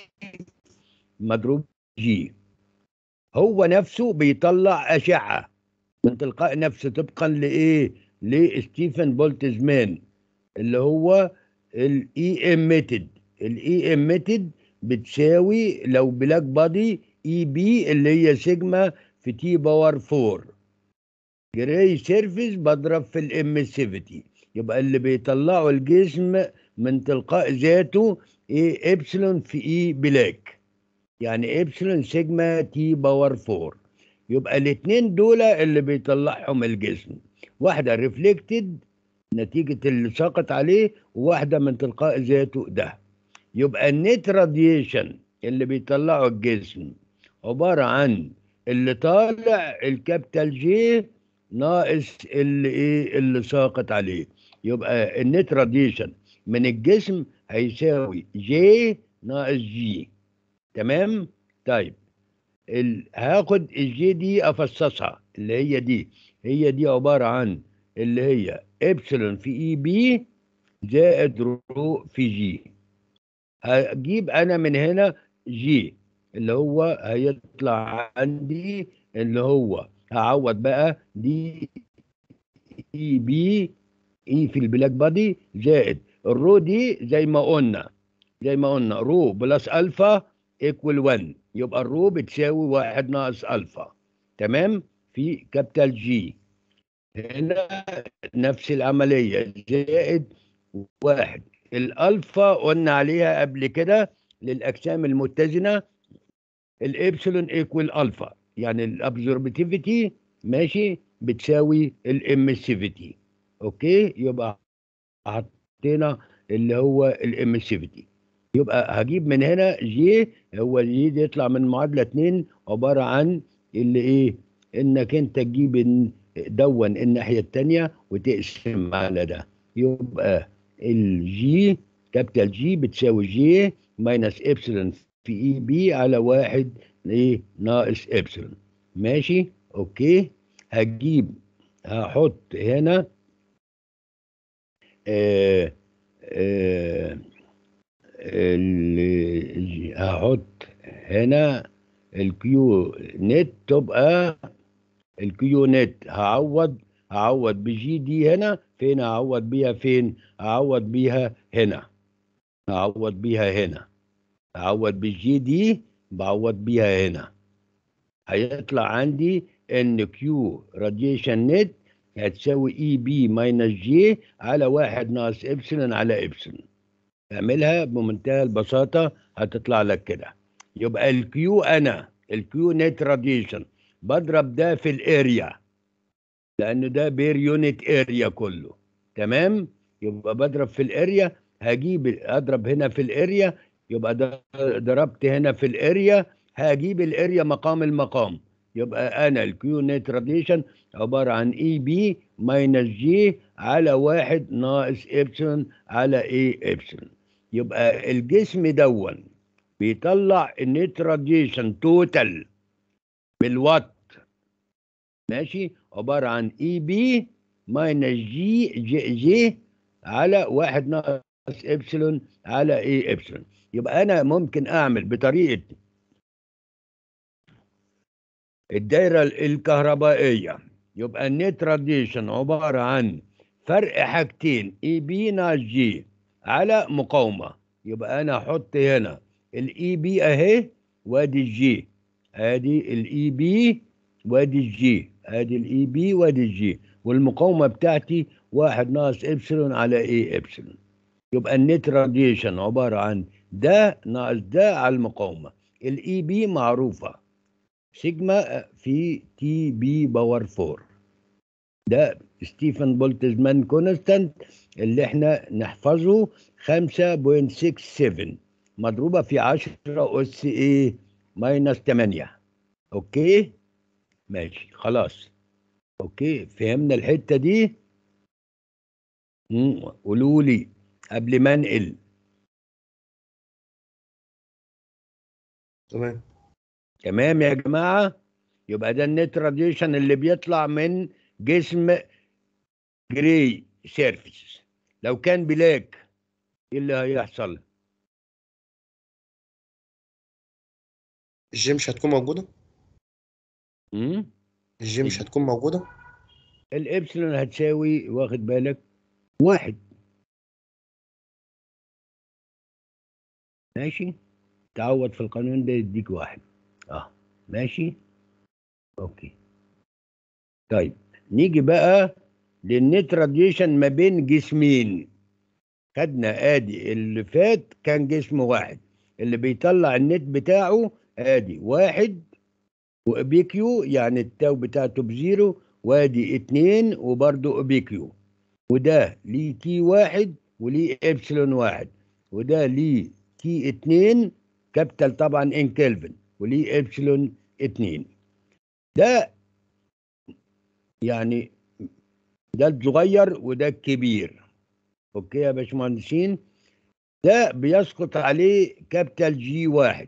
مضروب جي هو نفسه بيطلع اشعه من تلقاء نفسه طبقا لايه لستيفن بولتزمان اللي هو الاي اميتد الاي اميتد بتساوي لو بلاك بادي اي بي اللي هي سيجما في تي باور 4 جراي سيرفيس بضرب في الامسيفيتي يبقى اللي بيطلعه الجسم من تلقاء ذاته ايه ابسلون في اي بلاك يعني ابسلون سيجما تي باور 4 يبقى الاثنين دول اللي بيطلعهم الجسم واحده ريفلكتد نتيجه اللي سقط عليه وواحده من تلقاء ذاته ده يبقى النت راديشن اللي بيطلعه الجسم عباره عن اللي طالع الكابيتال جي ناقص اللي ايه اللي ساقط عليه يبقى النت راديشن من الجسم هيساوي جي ناقص جي تمام طيب ال... هاخد الجي دي افصصها اللي هي دي هي دي عباره عن اللي هي ابسلون في اي بي زائد رو في جي هجيب انا من هنا جي اللي هو هيطلع عندي اللي هو هعوض بقى دي اي بي اي في البلاك بادي زائد الرو دي زي ما قلنا زي ما قلنا رو بلس الفا ايكوال 1 يبقى الرو بتساوي واحد ناقص الفا تمام في كابيتال جي هنا نفس العملية زائد واحد الالفا قلنا عليها قبل كده للاجسام المتزنه الابسلون ايكوال الفا يعني الابزوربتيفيتي ماشي بتساوي الامسيفيتي اوكي يبقى حطينا اللي هو الامسيفيتي يبقى هجيب من هنا جي هو الجي دي يطلع من معادله 2 عباره عن اللي ايه انك انت تجيب دون الناحيه الثانيه وتقسم على ده يبقى الجي كابيتال جي بتساوي جي ماينس ابسلون في اي بي على واحد ايه ناقص ابسلون ماشي اوكي هجيب هحط هنا آه آه ال- هحط هنا الكيو نت تبقى الكيو نت هعوض هعوض بجي دي هنا فين هعوض بيها فين هعوض بيها هنا هعوض بيها هنا هعوض بالجي دي بعوض بيها هنا هيطلع عندي ان كيو راديشن نت هتساوي اي بي ماينس جي على واحد ناقص ابسلون على ابسلون اعملها بمنتهى البساطة هتطلع لك كده يبقى الكيو انا الكيو نت راديشن بضرب ده في الاريا لانه ده بير يونت اريا كله تمام يبقى بضرب في الاريا هجيب اضرب هنا في الاريا يبقى ده ضربت هنا في الاريا هجيب الاريا مقام المقام يبقى انا الكيو نت راديشن عباره عن اي بي ماينس جي على واحد ناقص ابسلون على اي ابسلون يبقى الجسم دون بيطلع النت راديشن توتال بالوات ماشي عباره عن اي بي ماينس جي جي, جي على واحد ناقص ابسلون على اي ابسلون يبقى انا ممكن اعمل بطريقه الدايره الكهربائيه يبقى النت راديشن عباره عن فرق حاجتين اي بي ناقص جي على مقاومه يبقى انا احط هنا الاي بي اهي وادي الجي ادي الاي بي وادي الجي ادي الاي بي وادي الجي والمقاومه بتاعتي واحد ناقص ابسلون على اي ابسلون يبقى النت راديشن عباره عن ده ناقص ده على المقاومه الاي بي معروفه سيجما في تي بي باور 4 ده ستيفن بولتزمان كونستانت اللي احنا نحفظه 5.67 مضروبه في 10 اس ايه ماينس 8 اوكي ماشي خلاص اوكي فهمنا الحته دي قولوا لي قبل ما انقل تمام تمام يا جماعه يبقى ده النت راديشن اللي بيطلع من جسم جراي سيرفيس لو كان بلاك ايه اللي هيحصل الجي مش هتكون موجودة امم الجي مش هتكون موجودة الابسلون هتساوي واخد بالك واحد ماشي تعوض في القانون ده يديك واحد اه ماشي اوكي طيب نيجي بقى للنت راديشن ما بين جسمين خدنا ادي اللي فات كان جسم واحد اللي بيطلع النت بتاعه ادي واحد وبي كيو يعني التاو بتاعته بزيرو وادي اتنين وبرضه بي كيو وده ليه كي واحد وليه ابسلون واحد وده ليه كي اتنين كابيتال طبعا ان كلفن وليه ابسلون اتنين ده يعني ده الصغير وده الكبير اوكي يا باشمهندسين ده بيسقط عليه كابيتال جي واحد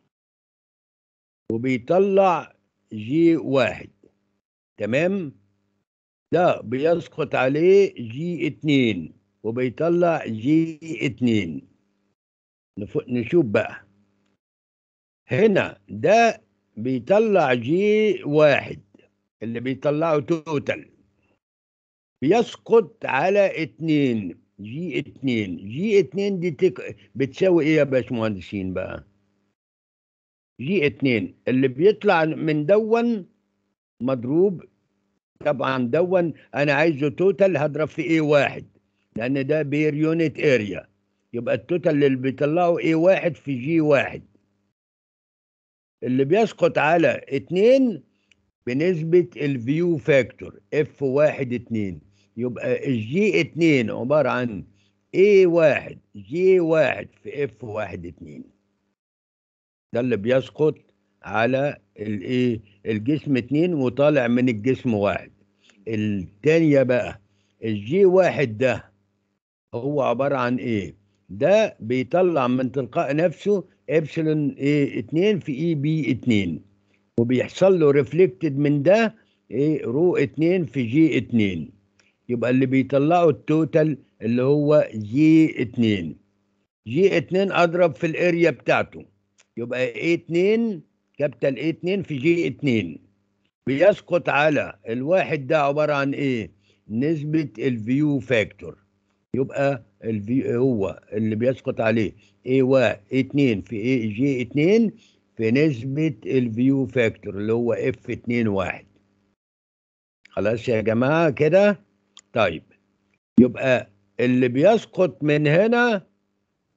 وبيطلع جي واحد تمام ده بيسقط عليه جي اتنين وبيطلع جي اتنين نف- نشوف بقى هنا ده بيطلع جي واحد اللي بيطلعه توتال بيسقط على اتنين جي اتنين جي اتنين دي تك... بتساوي ايه يا باشمهندسين بقى جي اتنين اللي بيطلع من دون مضروب طبعا دون انا عايزه توتال هضرب في ايه واحد لان ده بير يونت اريا يبقى التوتال اللي بيطلعه ايه واحد في جي واحد اللي بيسقط على اتنين بنسبة الفيو فاكتور اف واحد اتنين يبقى الجي اتنين عبارة عن ايه واحد جي واحد في اف واحد اتنين ده اللي بيسقط على الايه الجسم اتنين وطالع من الجسم واحد التانية بقى الجي واحد ده هو عبارة عن ايه ده بيطلع من تلقاء نفسه ابسلون ايه اتنين في اي بي اتنين وبيحصل له ريفلكتد من ده ايه رو اتنين في جي اتنين يبقى اللي بيطلعه التوتال اللي هو جي اتنين جي اتنين اضرب في الاريا بتاعته يبقى ايه اتنين كابيتال ايه اتنين في جي اتنين بيسقط على الواحد ده عبارة عن ايه نسبة الفيو فاكتور يبقى الفي هو اللي بيسقط عليه ايه وا اتنين في ايه جي اتنين في نسبة الفيو فاكتور اللي هو اف اتنين واحد خلاص يا جماعة كده طيب يبقى اللي بيسقط من هنا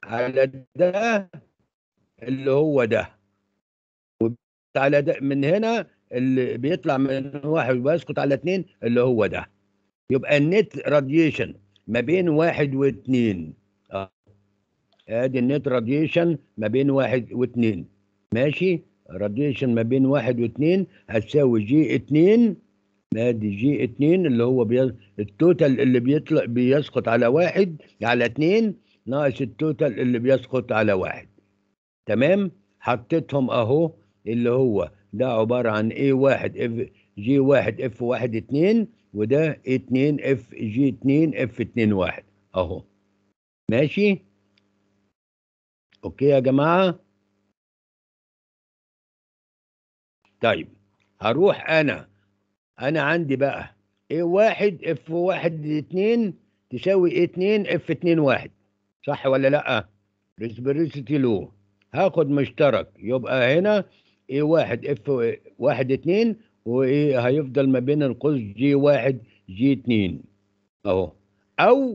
على ده اللي هو ده على ده من هنا اللي بيطلع من واحد ويسقط على اتنين اللي هو ده يبقى النت راديشن ما بين واحد واتنين اه ادي النت راديشن ما بين واحد واتنين ماشي راديشن ما بين واحد واتنين هتساوي جي اتنين ادي جي اتنين اللي هو بي... التوتال اللي بيطلع بيسقط على واحد على اتنين ناقص التوتال اللي بيسقط على واحد تمام حطيتهم اهو اللي هو ده عبارة عن A واحد اف جي واحد اف واحد اتنين وده اتنين اف جي اتنين اف اتنين واحد اهو ماشي اوكي يا جماعة طيب هروح انا انا عندي بقى A واحد اف واحد اتنين تساوي A اتنين اف اتنين واحد صح ولا لا ريسبيريسيتي لو هاخد مشترك يبقى هنا ايه واحد اف واحد اتنين وايه هيفضل ما بين القوس جي واحد جي اتنين اهو او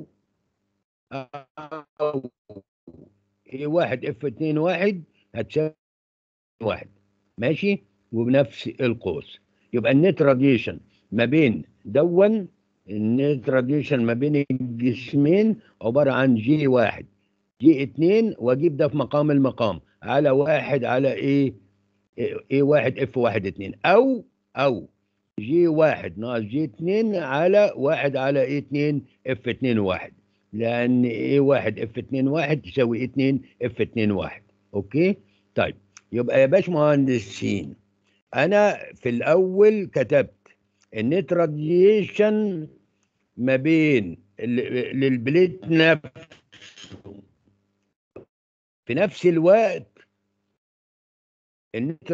او ايه واحد اف اتنين واحد هتساوي واحد ماشي وبنفس القوس يبقى النت راديشن ما بين دون النت راديشن ما بين الجسمين عبارة عن جي واحد جي اتنين واجيب ده في مقام المقام على واحد على ايه ايه واحد اف واحد اتنين او او جي واحد ناقص جي اتنين على واحد على ايه اتنين اف اتنين واحد لان ايه واحد اف اتنين واحد تساوي اتنين اف اتنين واحد اوكي طيب يبقى يا باشمهندسين انا في الاول كتبت النت راديشن ما بين ال- للبليت نفسه في نفس الوقت النت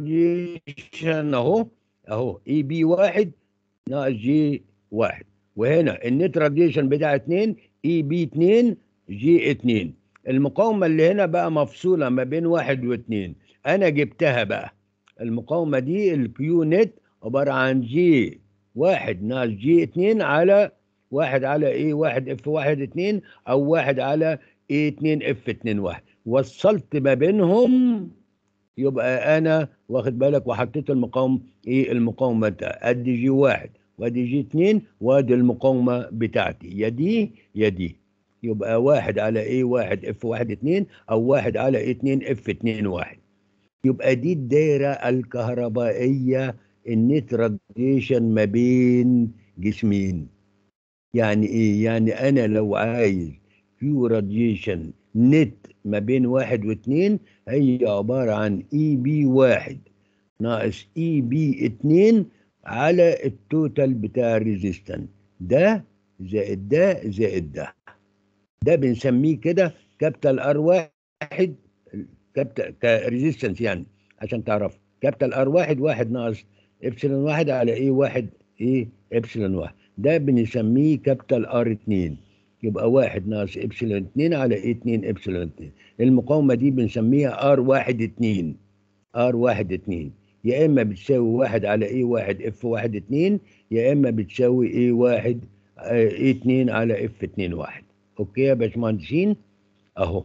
راديشن اهو اهو اي بي واحد ناقص جي واحد وهنا النت راديشن بتاع اتنين اي بي اتنين جي اتنين المقاومة اللي هنا بقى مفصولة ما بين واحد واتنين انا جبتها بقى المقاومة دي الكيو نت عبارة عن جي واحد ناقص جي اتنين على واحد على ايه واحد اف واحد اتنين او واحد على ايه اتنين اف اتنين واحد وصلت ما بينهم يبقى انا واخد بالك وحطيت المقاوم ايه المقاومه ده ادي جي واحد وادي جي اتنين وادي المقاومه بتاعتي يا دي يا دي يبقى واحد على ايه واحد اف واحد اتنين او واحد على ايه اتنين اف اتنين واحد يبقى دي الدايره الكهربائيه النت راديشن ما بين جسمين يعني ايه يعني انا لو عايز كيو راديشن نت ما بين واحد واثنين هي عبارة عن اي بي واحد ناقص اي بي اتنين على التوتال بتاع الريزيستنس ده زائد ده زائد ده ده بنسميه كده كابيتال ار واحد كابيتال كريزيستنس يعني عشان تعرف كابيتال ار واحد واحد ناقص ابسلون واحد على ايه واحد ايه ابسلون واحد ده بنسميه كابيتال ار اتنين يبقى واحد ناقص ابسلون اتنين على ايه اتنين ابسلون اتنين المقاومة دي بنسميها ار واحد اتنين ار واحد اتنين يا اما بتساوي واحد على ايه واحد اف واحد اتنين يا اما بتساوي ايه واحد ايه اتنين على اف اتنين واحد اوكي يا باشمهندسين اهو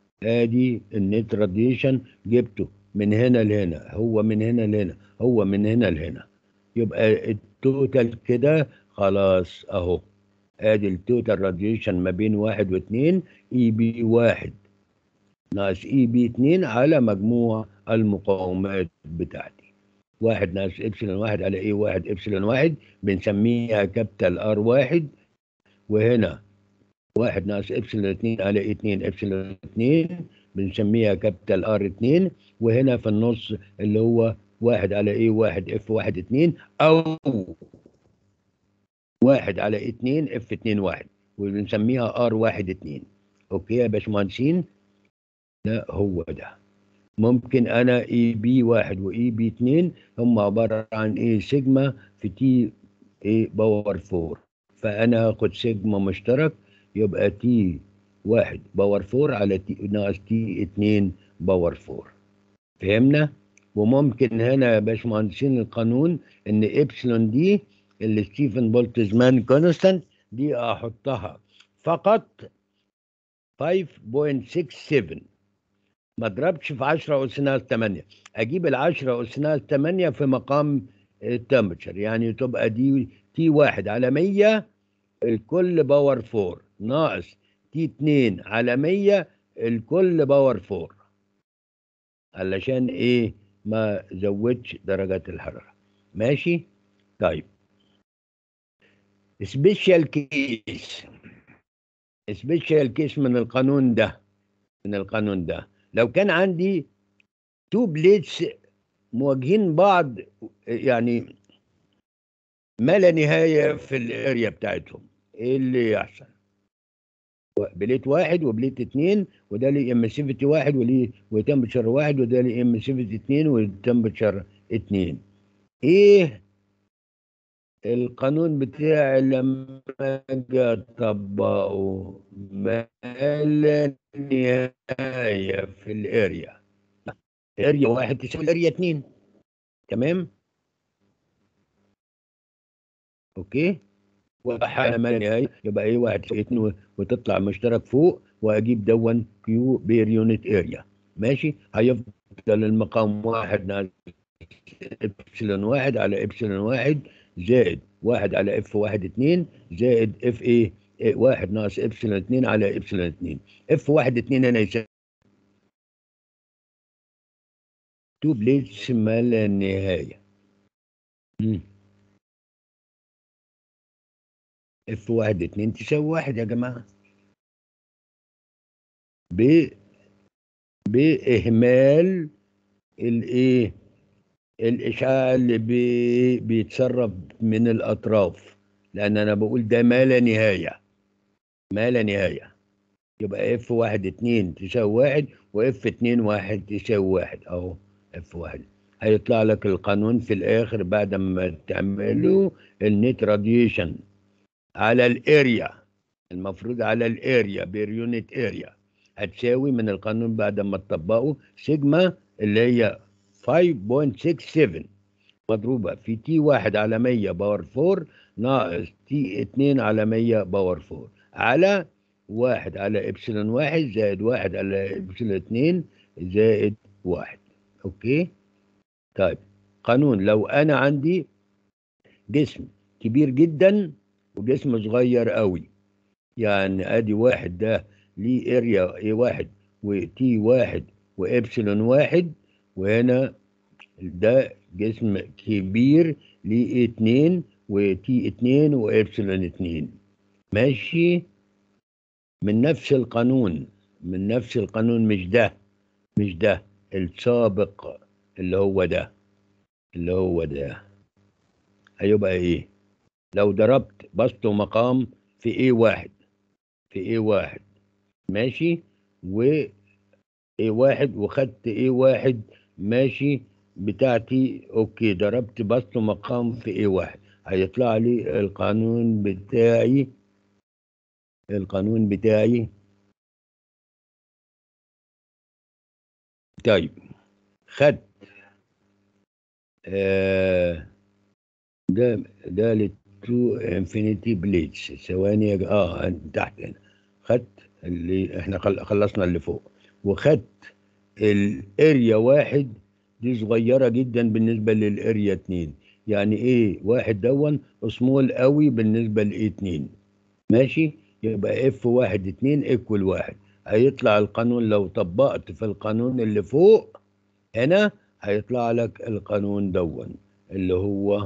ادي النت راديشن جبته من هنا لهنا هو من هنا لهنا هو من هنا لهنا يبقى التوتال كده خلاص اهو ادي التوتال راديشن ما بين واحد واثنين اي بي واحد ناقص اي بي اتنين على مجموع المقاومات بتاعتي واحد ناقص ابسلون واحد على ايه واحد ابسلون واحد بنسميها كابيتال ار واحد وهنا واحد ناقص ابسلون اتنين على ايه اتنين ابسلون اتنين بنسميها كابيتال ار اتنين وهنا في النص اللي هو واحد على ايه واحد اف واحد اتنين او واحد على اتنين اف اتنين واحد وبنسميها ار واحد اتنين اوكي يا باشمهندسين ده هو ده ممكن انا اي بي واحد واي بي اتنين هم عبارة عن ايه سيجما في تي ايه باور فور فانا هاخد سيجما مشترك يبقى تي واحد باور فور على تي ناقص تي اتنين باور فور فهمنا وممكن هنا يا باشمهندسين القانون ان ابسلون دي اللي ستيفن بولتزمان كونستانت دي احطها فقط 5.67 ما اضربش في 10 أس ناقص 8 اجيب ال 10 أس ناقص 8 في مقام التمبتشر يعني تبقى دي تي واحد على 100 الكل باور 4 ناقص تي 2 على 100 الكل باور 4 علشان ايه ما زودش درجات الحرارة ماشي طيب سبيشال كيس سبيشال كيس من القانون ده من القانون ده لو كان عندي تو بليتس مواجهين بعض يعني ما لا نهاية في الاريا بتاعتهم ايه اللي يحصل بليت واحد وبليت اتنين وده ليه امسيفيتي واحد وليه وتمبتشر واحد وده ليه امسيفيتي اتنين وتمبتشر اتنين ايه القانون بتاعي لما اجي اطبقه ما لا نهاية في الاريا اريا واحد تساوي الاريا اتنين تمام اوكي وحالة ما لا نهاية يبقى ايه واحد تساوي اتنين وتطلع مشترك فوق واجيب دون كيو بير يونت اريا ماشي هيفضل المقام واحد ناقص ابسلون واحد على ابسلون واحد زائد واحد على اف واحد اتنين زائد اف ايه, إيه واحد ناقص ابسلون اتنين على ابسلون اتنين اف واحد اتنين هنا يساوي تو بليتس ما لا نهاية مم. اف واحد اتنين تساوي واحد يا جماعة ب بإهمال الايه الإشعاع اللي بي بيتسرب من الأطراف لأن أنا بقول ده ما لا نهاية ما لا نهاية يبقى اف واحد اتنين تساوي واحد واف اتنين واحد تساوي واحد أهو اف واحد هيطلع لك القانون في الآخر بعد ما تعمله النت راديشن على الاريا المفروض على الاريا بير يونت اريا هتساوي من القانون بعد ما تطبقه سيجما اللي هي 5.67 مضروبة في تي واحد على 100 باور 4 ناقص تي 2 على 100 باور 4 على واحد على ابسلون واحد زائد واحد على ابسلون اتنين زائد واحد اوكي طيب قانون لو انا عندي جسم كبير جدا وجسم صغير قوي يعني ادي واحد ده ليه اريا اي واحد وتي واحد وابسلون واحد وهنا ده جسم كبير ليه اتنين وتي اتنين وابسلون اتنين ماشي من نفس القانون من نفس القانون مش ده مش ده السابق اللي هو ده اللي هو ده هيبقى ايه لو ضربت بسط ومقام في ايه واحد في ايه واحد ماشي و ايه واحد وخدت ايه واحد ماشي بتاعتي اوكي ضربت بسط ومقام في ايه واحد هيطلع لي القانون بتاعي القانون بتاعي طيب خدت آه ده ده للتو انفينيتي بليتس ثواني يا ج- اه تحت هنا خدت اللي احنا خل- خلصنا اللي فوق وخدت الاريا واحد دي صغيرة جدا بالنسبة للاريا اتنين يعني ايه واحد دون سمول قوي بالنسبة لايه اتنين ماشي يبقى اف واحد اتنين ايكوال واحد هيطلع القانون لو طبقت في القانون اللي فوق هنا هيطلع لك القانون دون اللي هو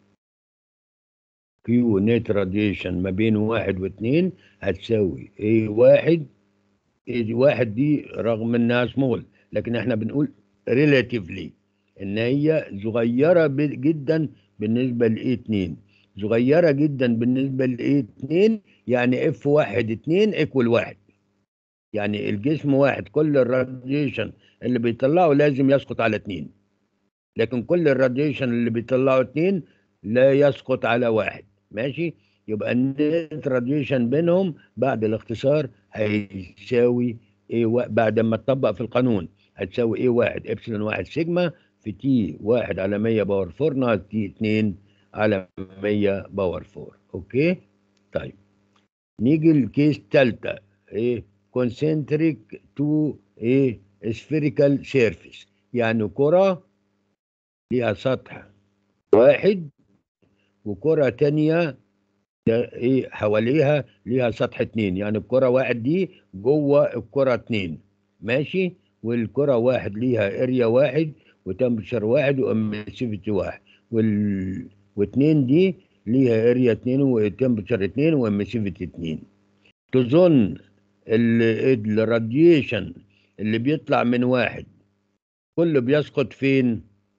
كيو نت راديشن ما بين واحد واثنين هتساوي ايه واحد ايه واحد دي رغم انها سمول لكن احنا بنقول ريلاتيفلي ان هي صغيره ب- جدا بالنسبه لايه 2 صغيره جدا بالنسبه لايه 2 يعني اف واحد 2 ايكوال واحد يعني الجسم واحد كل الراديشن اللي بيطلعه لازم يسقط على 2 لكن كل الراديشن اللي بيطلعه 2 لا يسقط على واحد ماشي يبقى النت راديشن بينهم بعد الاختصار هيساوي ايه و... بعد ما تطبق في القانون هتساوي ايه واحد ابسلون واحد سيجما في تي واحد على 100 باور 4 ناقص تي 2 على 100 باور 4 اوكي طيب نيجي الكيس الثالثه ايه concentric to ايه spherical surface يعني كرة ليها سطح واحد وكرة تانية ده ايه حواليها ليها سطح اتنين يعني الكرة واحد دي جوه الكرة اتنين ماشي والكرة واحد ليها اريا واحد وتمبشر واحد وامسيفيتي واحد وال... واتنين دي ليها اريا اتنين وتمبشر اتنين وامسيفيتي اتنين تظن ال- الراديشن اللي بيطلع من واحد كله بيسقط فين؟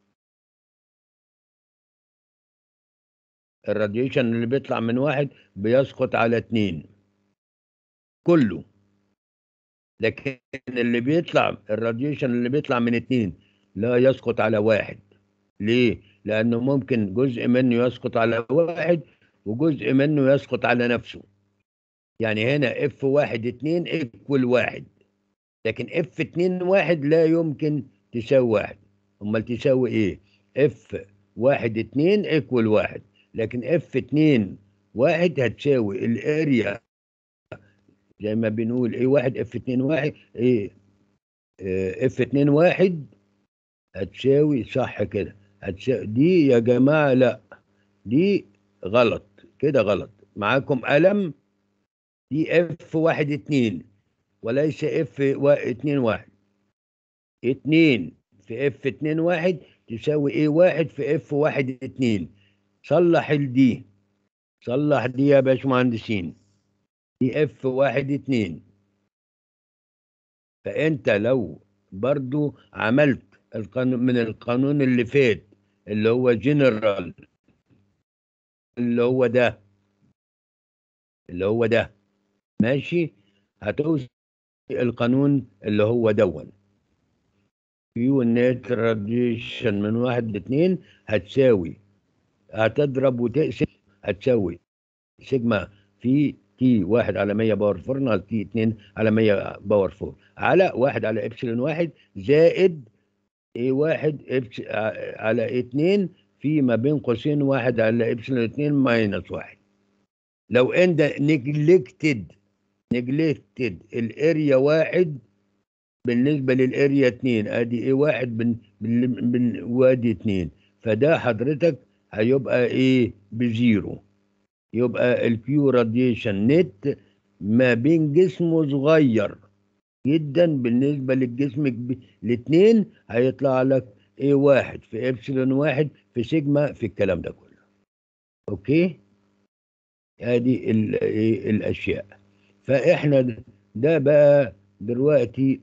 الراديشن اللي بيطلع من واحد بيسقط على اتنين كله لكن اللي بيطلع الراديشن اللي بيطلع من اتنين لا يسقط على واحد ليه؟ لأنه ممكن جزء منه يسقط على واحد وجزء منه يسقط على نفسه يعني هنا اف واحد اتنين ايكوال واحد لكن اف اتنين واحد لا يمكن تساوي واحد امال تساوي ايه اف واحد اتنين ايكوال واحد لكن اف اتنين واحد هتساوي الاريا زي ما بنقول ايه واحد اف اتنين واحد ايه اف اتنين واحد هتساوي صح كده هتساوي دي يا جماعة لا دي غلط كده غلط معاكم قلم دي اف واحد اتنين وليس اف اتنين واحد اتنين في اف اتنين واحد تساوي ايه واحد في اف واحد اتنين صلح الدي صلح دي يا باشمهندسين دي اف واحد اتنين فانت لو برضو عملت القانون من القانون اللي فات اللي هو جنرال اللي هو ده اللي هو ده ماشي هتوصل القانون اللي هو دون كيو نت راديشن من واحد لاتنين هتساوي هتضرب وتقسم هتساوي سيجما في تي واحد على 100 باور 4 ناقص تي 2 على 100 باور 4 على واحد على ابسلون واحد زائد ايه واحد إبس على اتنين في ما بين قوسين واحد على ابسلون اتنين ماينس واحد لو انت نجلكتد نجلكتد الاريا واحد بالنسبة للاريا اتنين ادي ايه واحد بن بن بن وادي اتنين فده حضرتك هيبقى ايه بزيرو يبقى الكيو راديشن نت ما بين جسمه صغير جدا بالنسبة للجسم الكبير الاتنين هيطلع لك ايه واحد في ابسلون واحد في سيجما في الكلام ده كله اوكي ادي ال- إيه الاشياء فاحنا ده بقى دلوقتي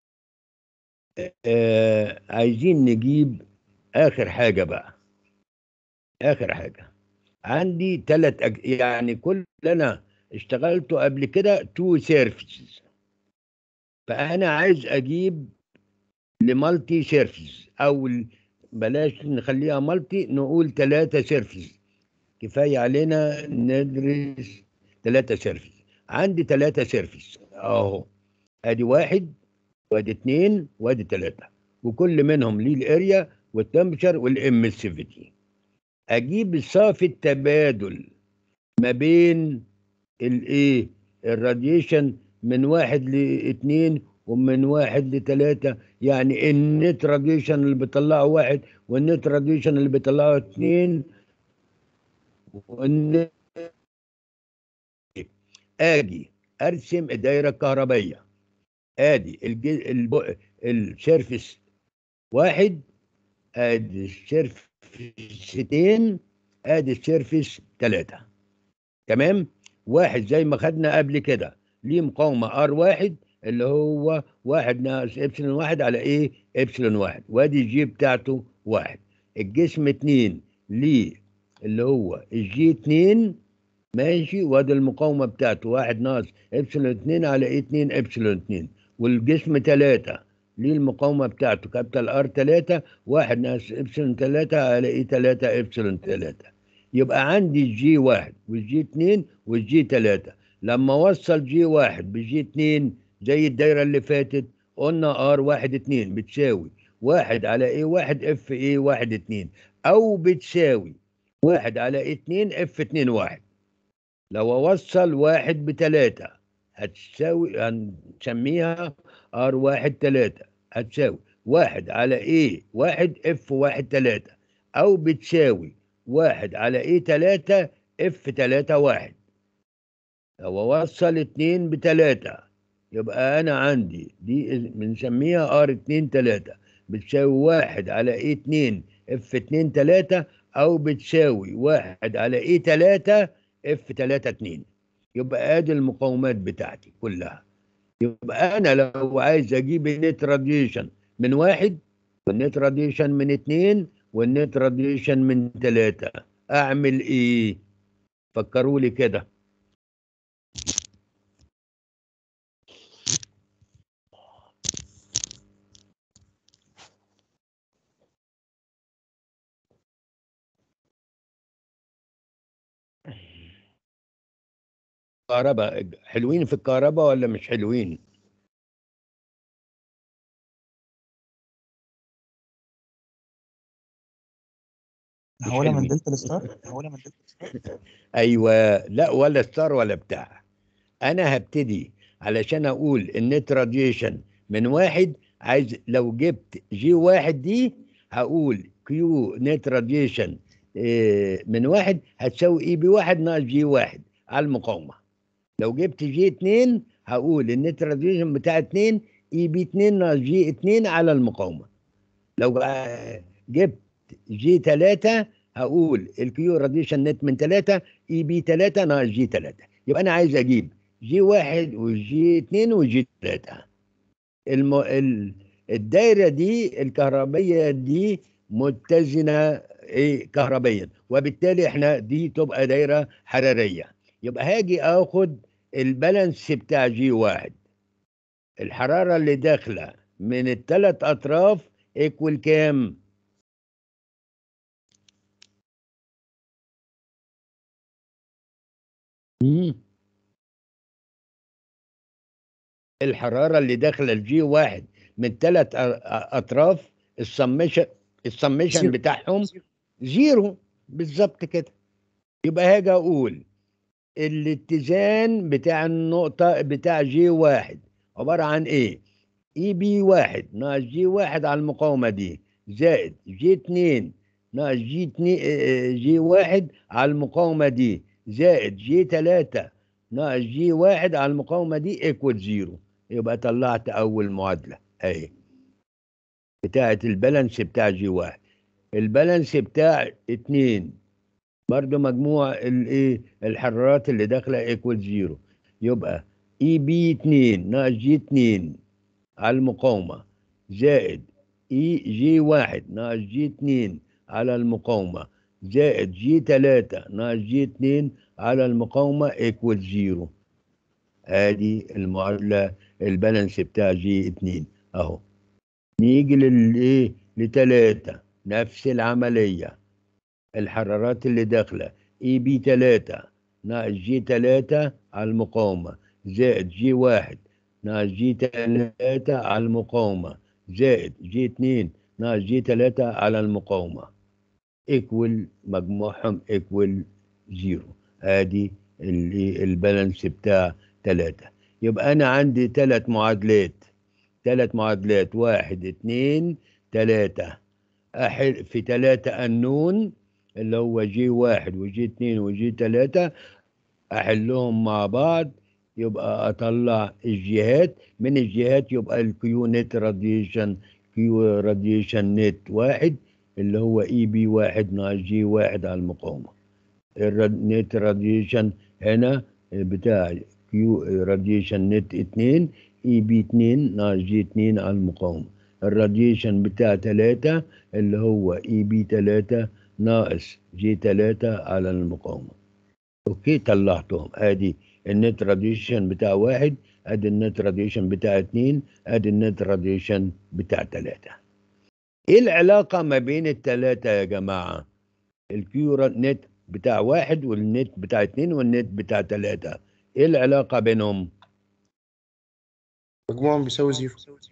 آه عايزين نجيب اخر حاجة بقى اخر حاجة عندي ثلاث أج... يعني كل اللي انا اشتغلته قبل كده تو سيرفيسز فانا عايز اجيب لمالتي سيرفيس او ال- بلاش نخليها مالتي نقول ثلاثة سيرفيس كفاية علينا ندرس ثلاثة سيرفيس عندي ثلاثة سيرفيس اهو ادي واحد وادي اتنين وادي ثلاثة وكل منهم ليه الاريا والتمبشر والامسيفيتي اجيب صافي التبادل ما بين الايه الراديشن من واحد لاتنين ومن واحد لتلاتة يعني النت راديشن اللي بيطلعه واحد والنت راديشن اللي بيطلعه اتنين والنت اجي ارسم الدايره الكهربائيه ادي الج... الب... السيرفس واحد ادي السيرفستين ادي السيرفس ثلاثة تمام واحد زي ما خدنا قبل كده ليه مقاومة ار واحد اللي هو واحد ناقص ابسلون واحد على ايه ابسلون واحد وادي الجي بتاعته واحد الجسم اتنين ليه اللي هو الجي اتنين ماشي وادي المقاومة بتاعته واحد ناقص ابسلون اتنين على ايه اتنين ابسلون اتنين والجسم تلاتة ليه المقاومة بتاعته كابيتال ار تلاتة واحد ناقص ابسلون تلاتة على ايه تلاتة ابسلون تلاتة يبقى عندي الجي واحد والجي اتنين والجي تلاتة لما اوصل جي واحد بجي اتنين زي الدايرة اللي فاتت قلنا ار واحد اتنين بتساوي واحد على ايه واحد اف ايه واحد اتنين او بتساوي واحد على اتنين اف اتنين واحد لو اوصل واحد بتلاتة هتساوي هنسميها ار واحد تلاتة هتساوي واحد على ايه واحد اف واحد تلاتة او بتساوي واحد على ايه تلاتة اف تلاتة واحد لو اوصل اتنين بتلاتة يبقى انا عندي دي بنسميها ار اتنين تلاتة بتساوي واحد على ايه اتنين اف اتنين تلاتة او بتساوي واحد على ايه تلاتة اف تلاتة اتنين يبقى ادي المقاومات بتاعتي كلها يبقى انا لو عايز اجيب النت راديشن من واحد والنت راديشن من اتنين والنت راديشن من تلاتة اعمل ايه فكروا لي كده كهرباء حلوين في الكهرباء ولا مش حلوين مش هو من حلوين. دلتا الستار هو من دلتا الستار ايوه لا ولا ستار ولا بتاع انا هبتدي علشان اقول النت راديشن من واحد عايز لو جبت جي واحد دي هقول كيو نت راديشن من واحد هتساوي اي بي واحد ناقص جي واحد على المقاومه لو جبت جي اتنين هقول النت راديشن بتاع اتنين اي بي اتنين ناقص جي اتنين على المقاومه لو آه، جبت جي تلاتة هقول الكيو راديشن نت من تلاتة اي بي تلاتة ناقص جي تلاتة يبقى انا عايز اجيب جي واحد وجي اتنين وجي تلاتة الم... ال... الدايرة دي الكهربية دي متزنة ايه كهربيا وبالتالي احنا دي تبقى دايرة حرارية يبقى هاجي اخد البالانس بتاع جي واحد الحرارة اللي داخلة من الثلاث اطراف ايكوال كام؟ مم. الحرارة اللي داخلة الجي واحد من ثلاث أطراف السمشن السمشن زيرو. بتاعهم زيرو بالظبط كده يبقى هاجي أقول الاتزان بتاع النقطة بتاع جي واحد عبارة عن إيه؟ إي بي واحد ناقص جي واحد على المقاومة دي زائد جي اتنين ناقص جي اتنين آه، جي واحد على المقاومة دي زائد جي تلاتة ناقص جي واحد على المقاومة دي ايكوال زيرو يبقى طلعت أول معادلة أهي بتاعة البالانس بتاع جي واحد البالانس بتاع اتنين برضو مجموع الايه الحرارات اللي داخلة ايكوال زيرو يبقى اي بي اتنين ناقص جي اتنين على المقاومة زائد اي جي واحد ناقص جي اتنين على المقاومة زائد جي تلاتة ناقص جي اتنين على المقاومة ايكوال زيرو ادي المعادلة البالانس بتاع جي اتنين اهو نيجي للايه لتلاتة نفس العملية الحرارات اللي داخلة اي بي تلاتة ناقص جي تلاتة على المقاومة زائد جي واحد ناقص جي تلاتة على المقاومة زائد جي اتنين ناقص جي تلاتة على المقاومة ايكوال مجموعهم ايكوال زيرو ادي اللي البالانس بتاع تلاتة يبقى انا عندي تلات معادلات تلات معادلات واحد اتنين تلاتة احل في تلاتة النون اللي هو جي واحد وجي اتنين وجي تلاتة احلهم مع بعض يبقى اطلع الجهات من الجهات يبقى الكيو نت راديشن كيو راديشن نت واحد اللي هو اي بي واحد ناقص جي واحد على المقاومة النت راديشن هنا بتاع كيو راديشن نت اتنين اي بي اتنين ناقص جي اتنين على المقاومة الراديشن بتاع تلاتة اللي هو اي بي تلاتة ناقص جي تلاتة على المقاومة اوكي طلعتهم ادي النت راديشن بتاع واحد ادي النت راديشن بتاع اتنين ادي النت راديشن بتاع تلاتة ايه العلاقة ما بين التلاتة يا جماعة الكيو نت بتاع واحد والنت بتاع اتنين والنت بتاع تلاتة ايه العلاقة بينهم مجموعهم بيساوي زيرو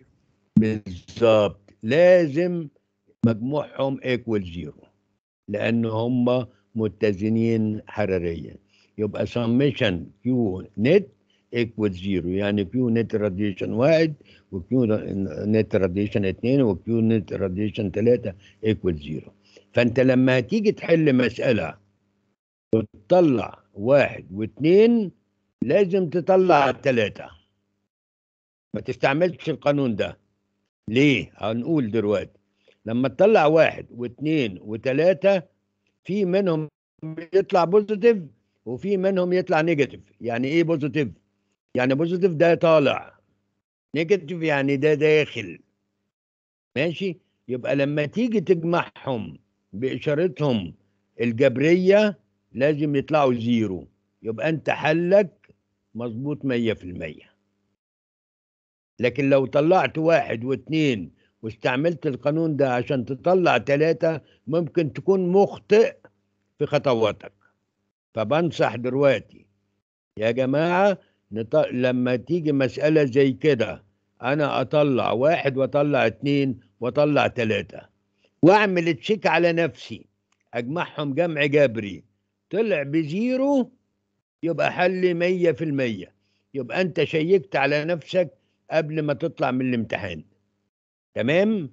بالظبط لازم مجموعهم ايكوال زيرو لان هم متزنين حراريا يبقى سميشن كيو نت ايكوال زيرو يعني كيو نت راديشن واحد وكيو نت راديشن اتنين وكيو نت راديشن تلاتة ايكوال زيرو فانت لما هتيجي تحل مسألة وتطلع واحد واثنين لازم تطلع التلاتة ما تستعملش القانون ده ليه؟ هنقول دلوقتي لما تطلع واحد واثنين وثلاثة في منهم يطلع بوزيتيف وفي منهم يطلع نيجاتيف يعني ايه بوزيتيف؟ يعني بوزيتيف ده طالع نيجاتيف يعني ده داخل ماشي؟ يبقى لما تيجي تجمعهم بإشارتهم الجبرية لازم يطلعوا زيرو يبقى انت حلك مظبوط مية في المية لكن لو طلعت واحد واثنين واستعملت القانون ده عشان تطلع ثلاثة ممكن تكون مخطئ في خطواتك فبنصح دلوقتي يا جماعة نط... لما تيجي مسألة زي كده أنا أطلع واحد وأطلع اتنين وأطلع تلاتة وأعمل تشيك على نفسي أجمعهم جمع جبري طلع بزيرو يبقى حل مية في المية يبقى أنت شيكت على نفسك قبل ما تطلع من الامتحان تمام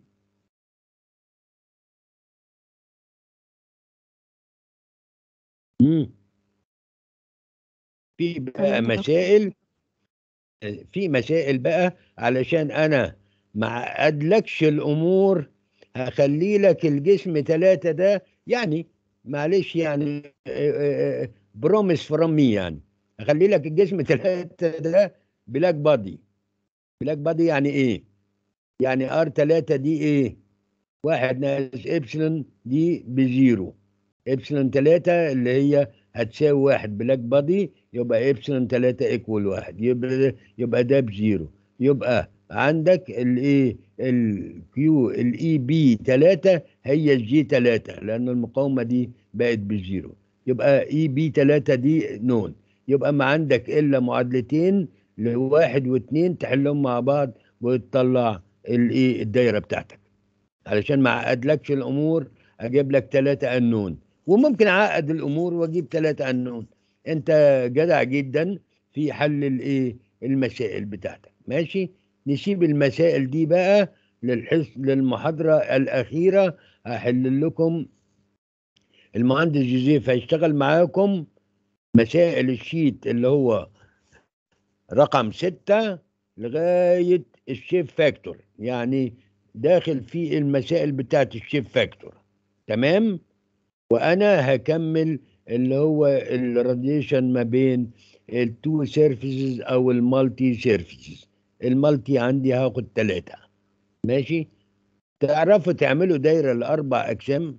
مم. في بقى تمام يا دكتور. مسائل في مسائل بقى علشان انا ما اعقدلكش الامور هخلي لك الجسم ثلاثة ده يعني معلش يعني بروميس فروم مي يعني هخلي لك الجسم ثلاثة ده بلاك بادي بلاك بادي يعني ايه؟ يعني ار 3 دي ايه؟ واحد ناقص ابسلون دي بزيرو ابسلون 3 اللي هي هتساوي واحد بلاك بادي يبقى ابسلون 3 ايكوال واحد يبقى يبقى ده بزيرو يبقى عندك الايه الكيو الاي بي 3 هي الجي 3 لان المقاومه دي بقت بزيرو يبقى اي بي 3 دي نون يبقى ما عندك الا معادلتين لواحد واثنين تحلهم مع بعض وتطلع الايه الدايره بتاعتك علشان ما اعقدلكش الامور اجيب لك ثلاثه انون وممكن اعقد الامور واجيب ثلاثه انون انت جدع جدا في حل الايه المسائل بتاعتك ماشي نسيب المسائل دي بقى للحص للمحاضره الاخيره هحل لكم المهندس جوزيف هيشتغل معاكم مسائل الشيت اللي هو رقم ستة لغاية الشيف فاكتور يعني داخل في المسائل بتاعت الشيف فاكتور تمام وانا هكمل اللي هو الراديشن ما بين التو سيرفيسز او المالتي سيرفيسز المالتي عندي هاخد ثلاثة ماشي تعرفوا تعملوا دايرة لأربع أجسام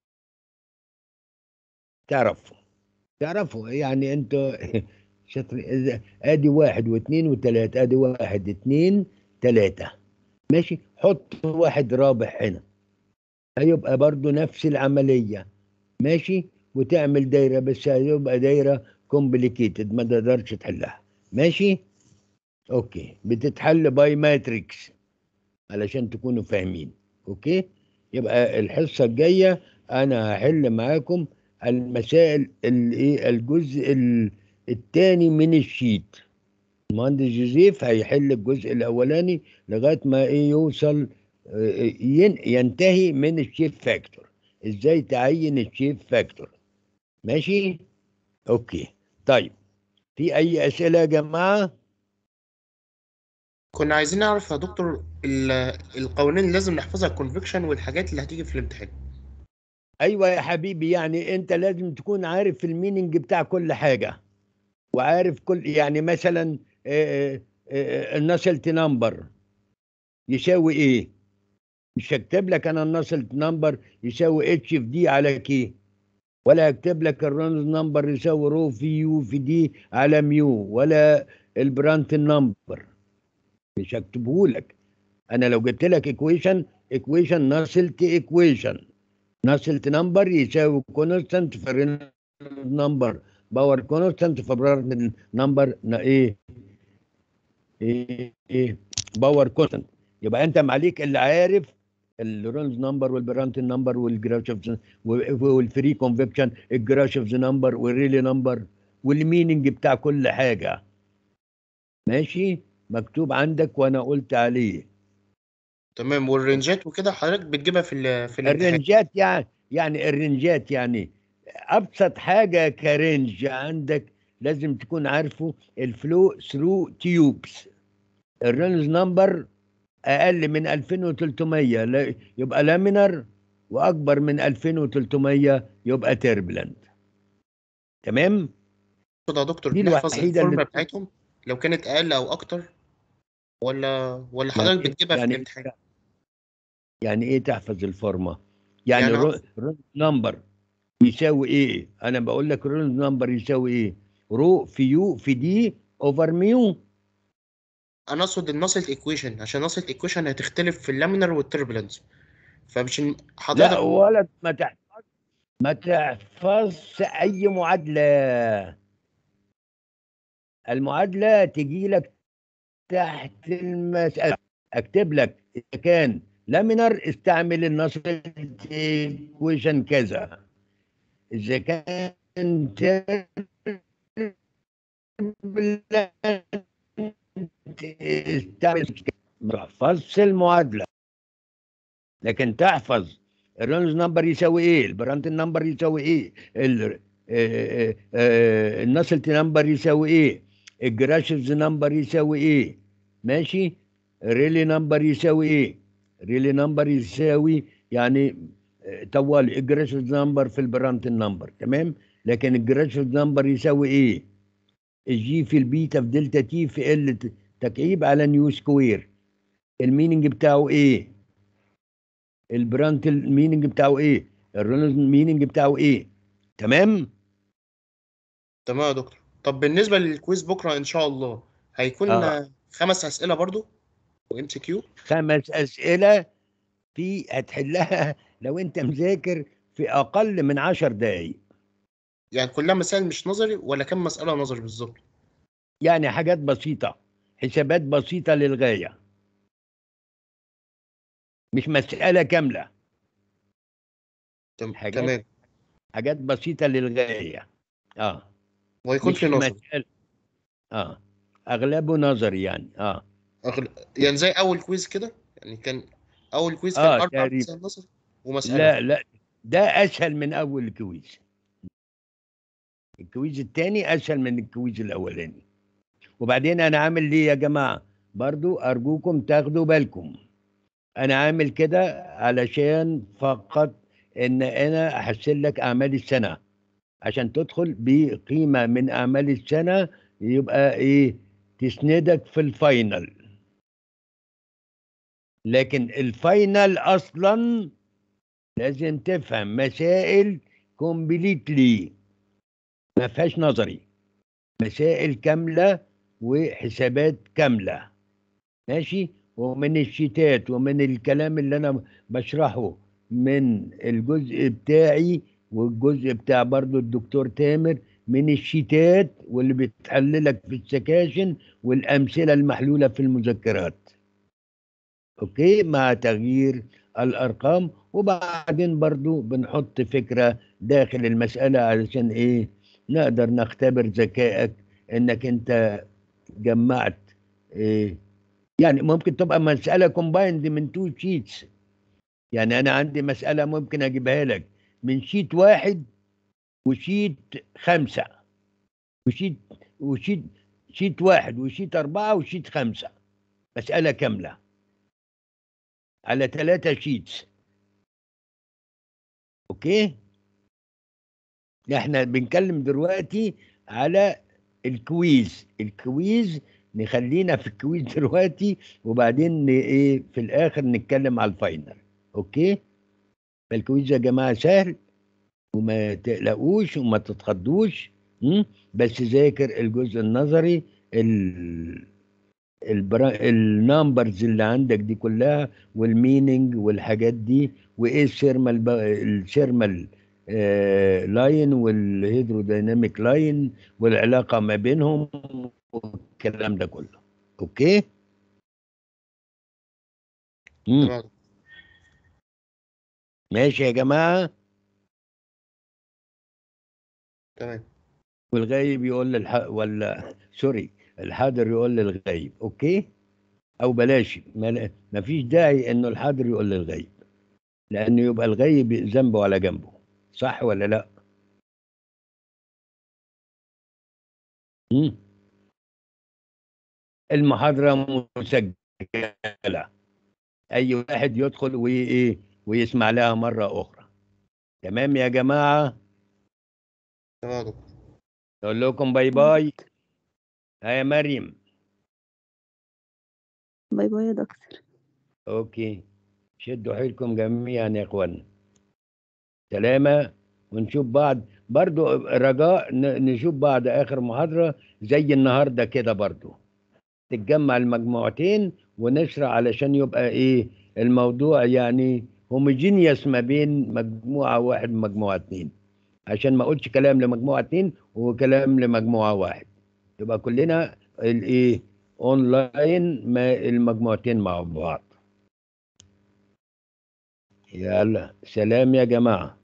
تعرفوا تعرفوا يعني انتوا شطر إذا- ادي واحد واثنين وثلاثة ادي واحد اثنين ثلاثة ماشي حط واحد رابح هنا هيبقى برضو نفس العملية ماشي وتعمل دايرة بس هيبقى دايرة كومبليكيتد ما تقدرش تحلها ماشي اوكي بتتحل باي ماتريكس علشان تكونوا فاهمين اوكي يبقى الحصة الجاية انا هحل معاكم المسائل الايه الجزء ال- التاني من الشيت المهندس جوزيف هيحل الجزء الاولاني لغايه ما ايه يوصل آه، ين- ينتهي من الشيف فاكتور ازاي تعين الشيف فاكتور ماشي اوكي طيب في اي اسئله يا جماعه كنا عايزين نعرف يا دكتور ال- القوانين اللي لازم نحفظها الكونفكشن والحاجات اللي هتيجي في الامتحان ايوه يا حبيبي يعني انت لازم تكون عارف الميننج بتاع كل حاجه وعارف كل يعني مثلا النسلت نمبر يساوي ايه مش هكتب لك انا النسلت نمبر يساوي اتش في دي على كي ولا هكتب لك الرونز نمبر يساوي رو في يو في دي على ميو ولا البرانت نمبر مش هكتبه لك انا لو جبت لك ايكويشن ايكويشن نسلت ايكويشن نسلت نمبر يساوي كونستانت في نمبر باور كونستانت في برانت نمبر ايه ايه ايه باور كونستانت يبقى انت معليك اللي عارف الرولز نمبر والبرانت نمبر والجراشفز والفري كونفكشن الجراشفز نمبر والريلي نمبر والميننج بتاع كل حاجه ماشي مكتوب عندك وانا قلت عليه تمام والرنجات وكده حضرتك بتجيبها في ال في الامتحان الرنجات يعني يعني الرنجات يعني ابسط حاجه كرنج عندك لازم تكون عارفه الفلو ثرو تيوبس الرنج نمبر اقل من 2300 لا- يبقى لامينر واكبر من 2300 يبقى تيربلنت تمام يا دكتور دي بنحفظ الوحيدة اللي الفورمولا بت- بتاعتهم لو كانت اقل او اكتر ولا ولا يعني حضرتك إيه- بتجيبها في يعني الامتحان يعني ايه تحفظ الفورمه يعني يعني رو- أقصد- رول نمبر يساوي ايه انا بقول لك رول نمبر يساوي ايه رو في يو في دي اوفر ميو انا اقصد النصت ايكويشن عشان نصت ايكويشن هتختلف في اللامينر والتربلنس فمش إن لا حضرتك ولا ما تحفظ ما تحفظش اي معادله المعادله تجي لك تحت المساله اكتب لك اذا كان لامينر استعمل النص ايكويشن كذا اذا كان استعمل ما تحفظش المعادله لكن تحفظ الرولز نمبر يساوي ايه البرانت نمبر يساوي ايه ال- آه، آه، آه، النسلت نمبر يساوي ايه الجراشز نمبر يساوي ايه ماشي الريلي نمبر يساوي ايه ريلي نمبر يساوي يعني آه، طوال الجراشز نمبر في البرانت نمبر تمام لكن الجراشز نمبر يساوي ايه الجي في البيتا في دلتا تي في ال تكعيب على نيو سكوير الميننج بتاعه ايه البرانت الميننج بتاعه ايه الرولز ميننج بتاعه ايه تمام تمام يا دكتور طب بالنسبه للكويز بكره ان شاء الله هيكون آه. آه. خمس اسئله برضو وام سي كيو خمس اسئله في هتحلها لو انت مذاكر في اقل من عشر دقايق يعني كلها مسائل مش نظري ولا كم مساله نظري بالظبط يعني حاجات بسيطه حسابات بسيطه للغايه مش مساله كامله تم- حاجات تمام حاجات بسيطه للغايه اه وهيكون مش في نظري مسألة اه اغلبه نظري يعني اه أغل... يعني زي اول كويز كده يعني كان اول كويز كان آه، اربع تقريبا. مسائل نظري ومساله لا لا ده اسهل من اول الكويز الكويز الثاني اسهل من الكويز الاولاني وبعدين انا عامل ليه يا جماعه برضو ارجوكم تاخدوا بالكم انا عامل كده علشان فقط ان انا احسن لك اعمال السنه عشان تدخل بقيمه من اعمال السنه يبقى ايه تسندك في الفاينل لكن الفاينل اصلا لازم تفهم مسائل كومبليتلي ما فيهاش نظري مسائل كامله وحسابات كامله ماشي ومن الشتات ومن الكلام اللي انا بشرحه من الجزء بتاعي والجزء بتاع برضو الدكتور تامر من الشتات واللي بتحللك في السكاشن والامثله المحلوله في المذكرات اوكي مع تغيير الارقام وبعدين برضو بنحط فكره داخل المساله علشان ايه نقدر نختبر ذكائك انك انت جمعت إيه يعني ممكن تبقى مساله كومبايند من تو شيتس يعني انا عندي مساله ممكن اجيبها لك من شيت واحد وشيت خمسه وشيت وشيت شيت واحد وشيت اربعه وشيت خمسه مساله كامله على ثلاثة شيتس اوكي احنا بنتكلم دلوقتي على الكويز الكويز نخلينا في الكويز دلوقتي وبعدين ن- ايه في الاخر نتكلم على الفاينل اوكي فالكويز يا جماعه سهل وما تقلقوش وما تتخضوش م? بس ذاكر الجزء النظري ال البرا... النمبرز اللي عندك دي كلها والميننج والحاجات دي وايه السيرمال ب... السيرمال آه لاين والهيدروديناميك لاين والعلاقه ما بينهم والكلام ده كله اوكي مم. تمام ماشي يا جماعه تمام والغايب يقول للحق ولا سوري الحاضر يقول للغايب اوكي او بلاش ما ما فيش داعي انه الحاضر يقول للغايب لانه يبقى الغايب ذنبه على جنبه صح ولا لا مم. المحاضرة مسجلة أي واحد يدخل وإيه ويسمع لها مرة أخرى تمام يا جماعة تمام يا دكتور نقول لكم باي باي ها يا مريم باي باي يا دكتور أوكي شدوا حيلكم جميعا يا إخوانا سلامة ونشوف بعض برضو رجاء ن- نشوف بعض آخر محاضرة زي النهاردة كده برضو تتجمع المجموعتين ونشرح علشان يبقى إيه الموضوع يعني هوموجينيوس ما بين مجموعة واحد ومجموعة اتنين عشان ما اقولش كلام لمجموعة اتنين وكلام لمجموعة واحد يبقى كلنا الايه اونلاين ما المجموعتين مع بعض يلا سلام يا جماعة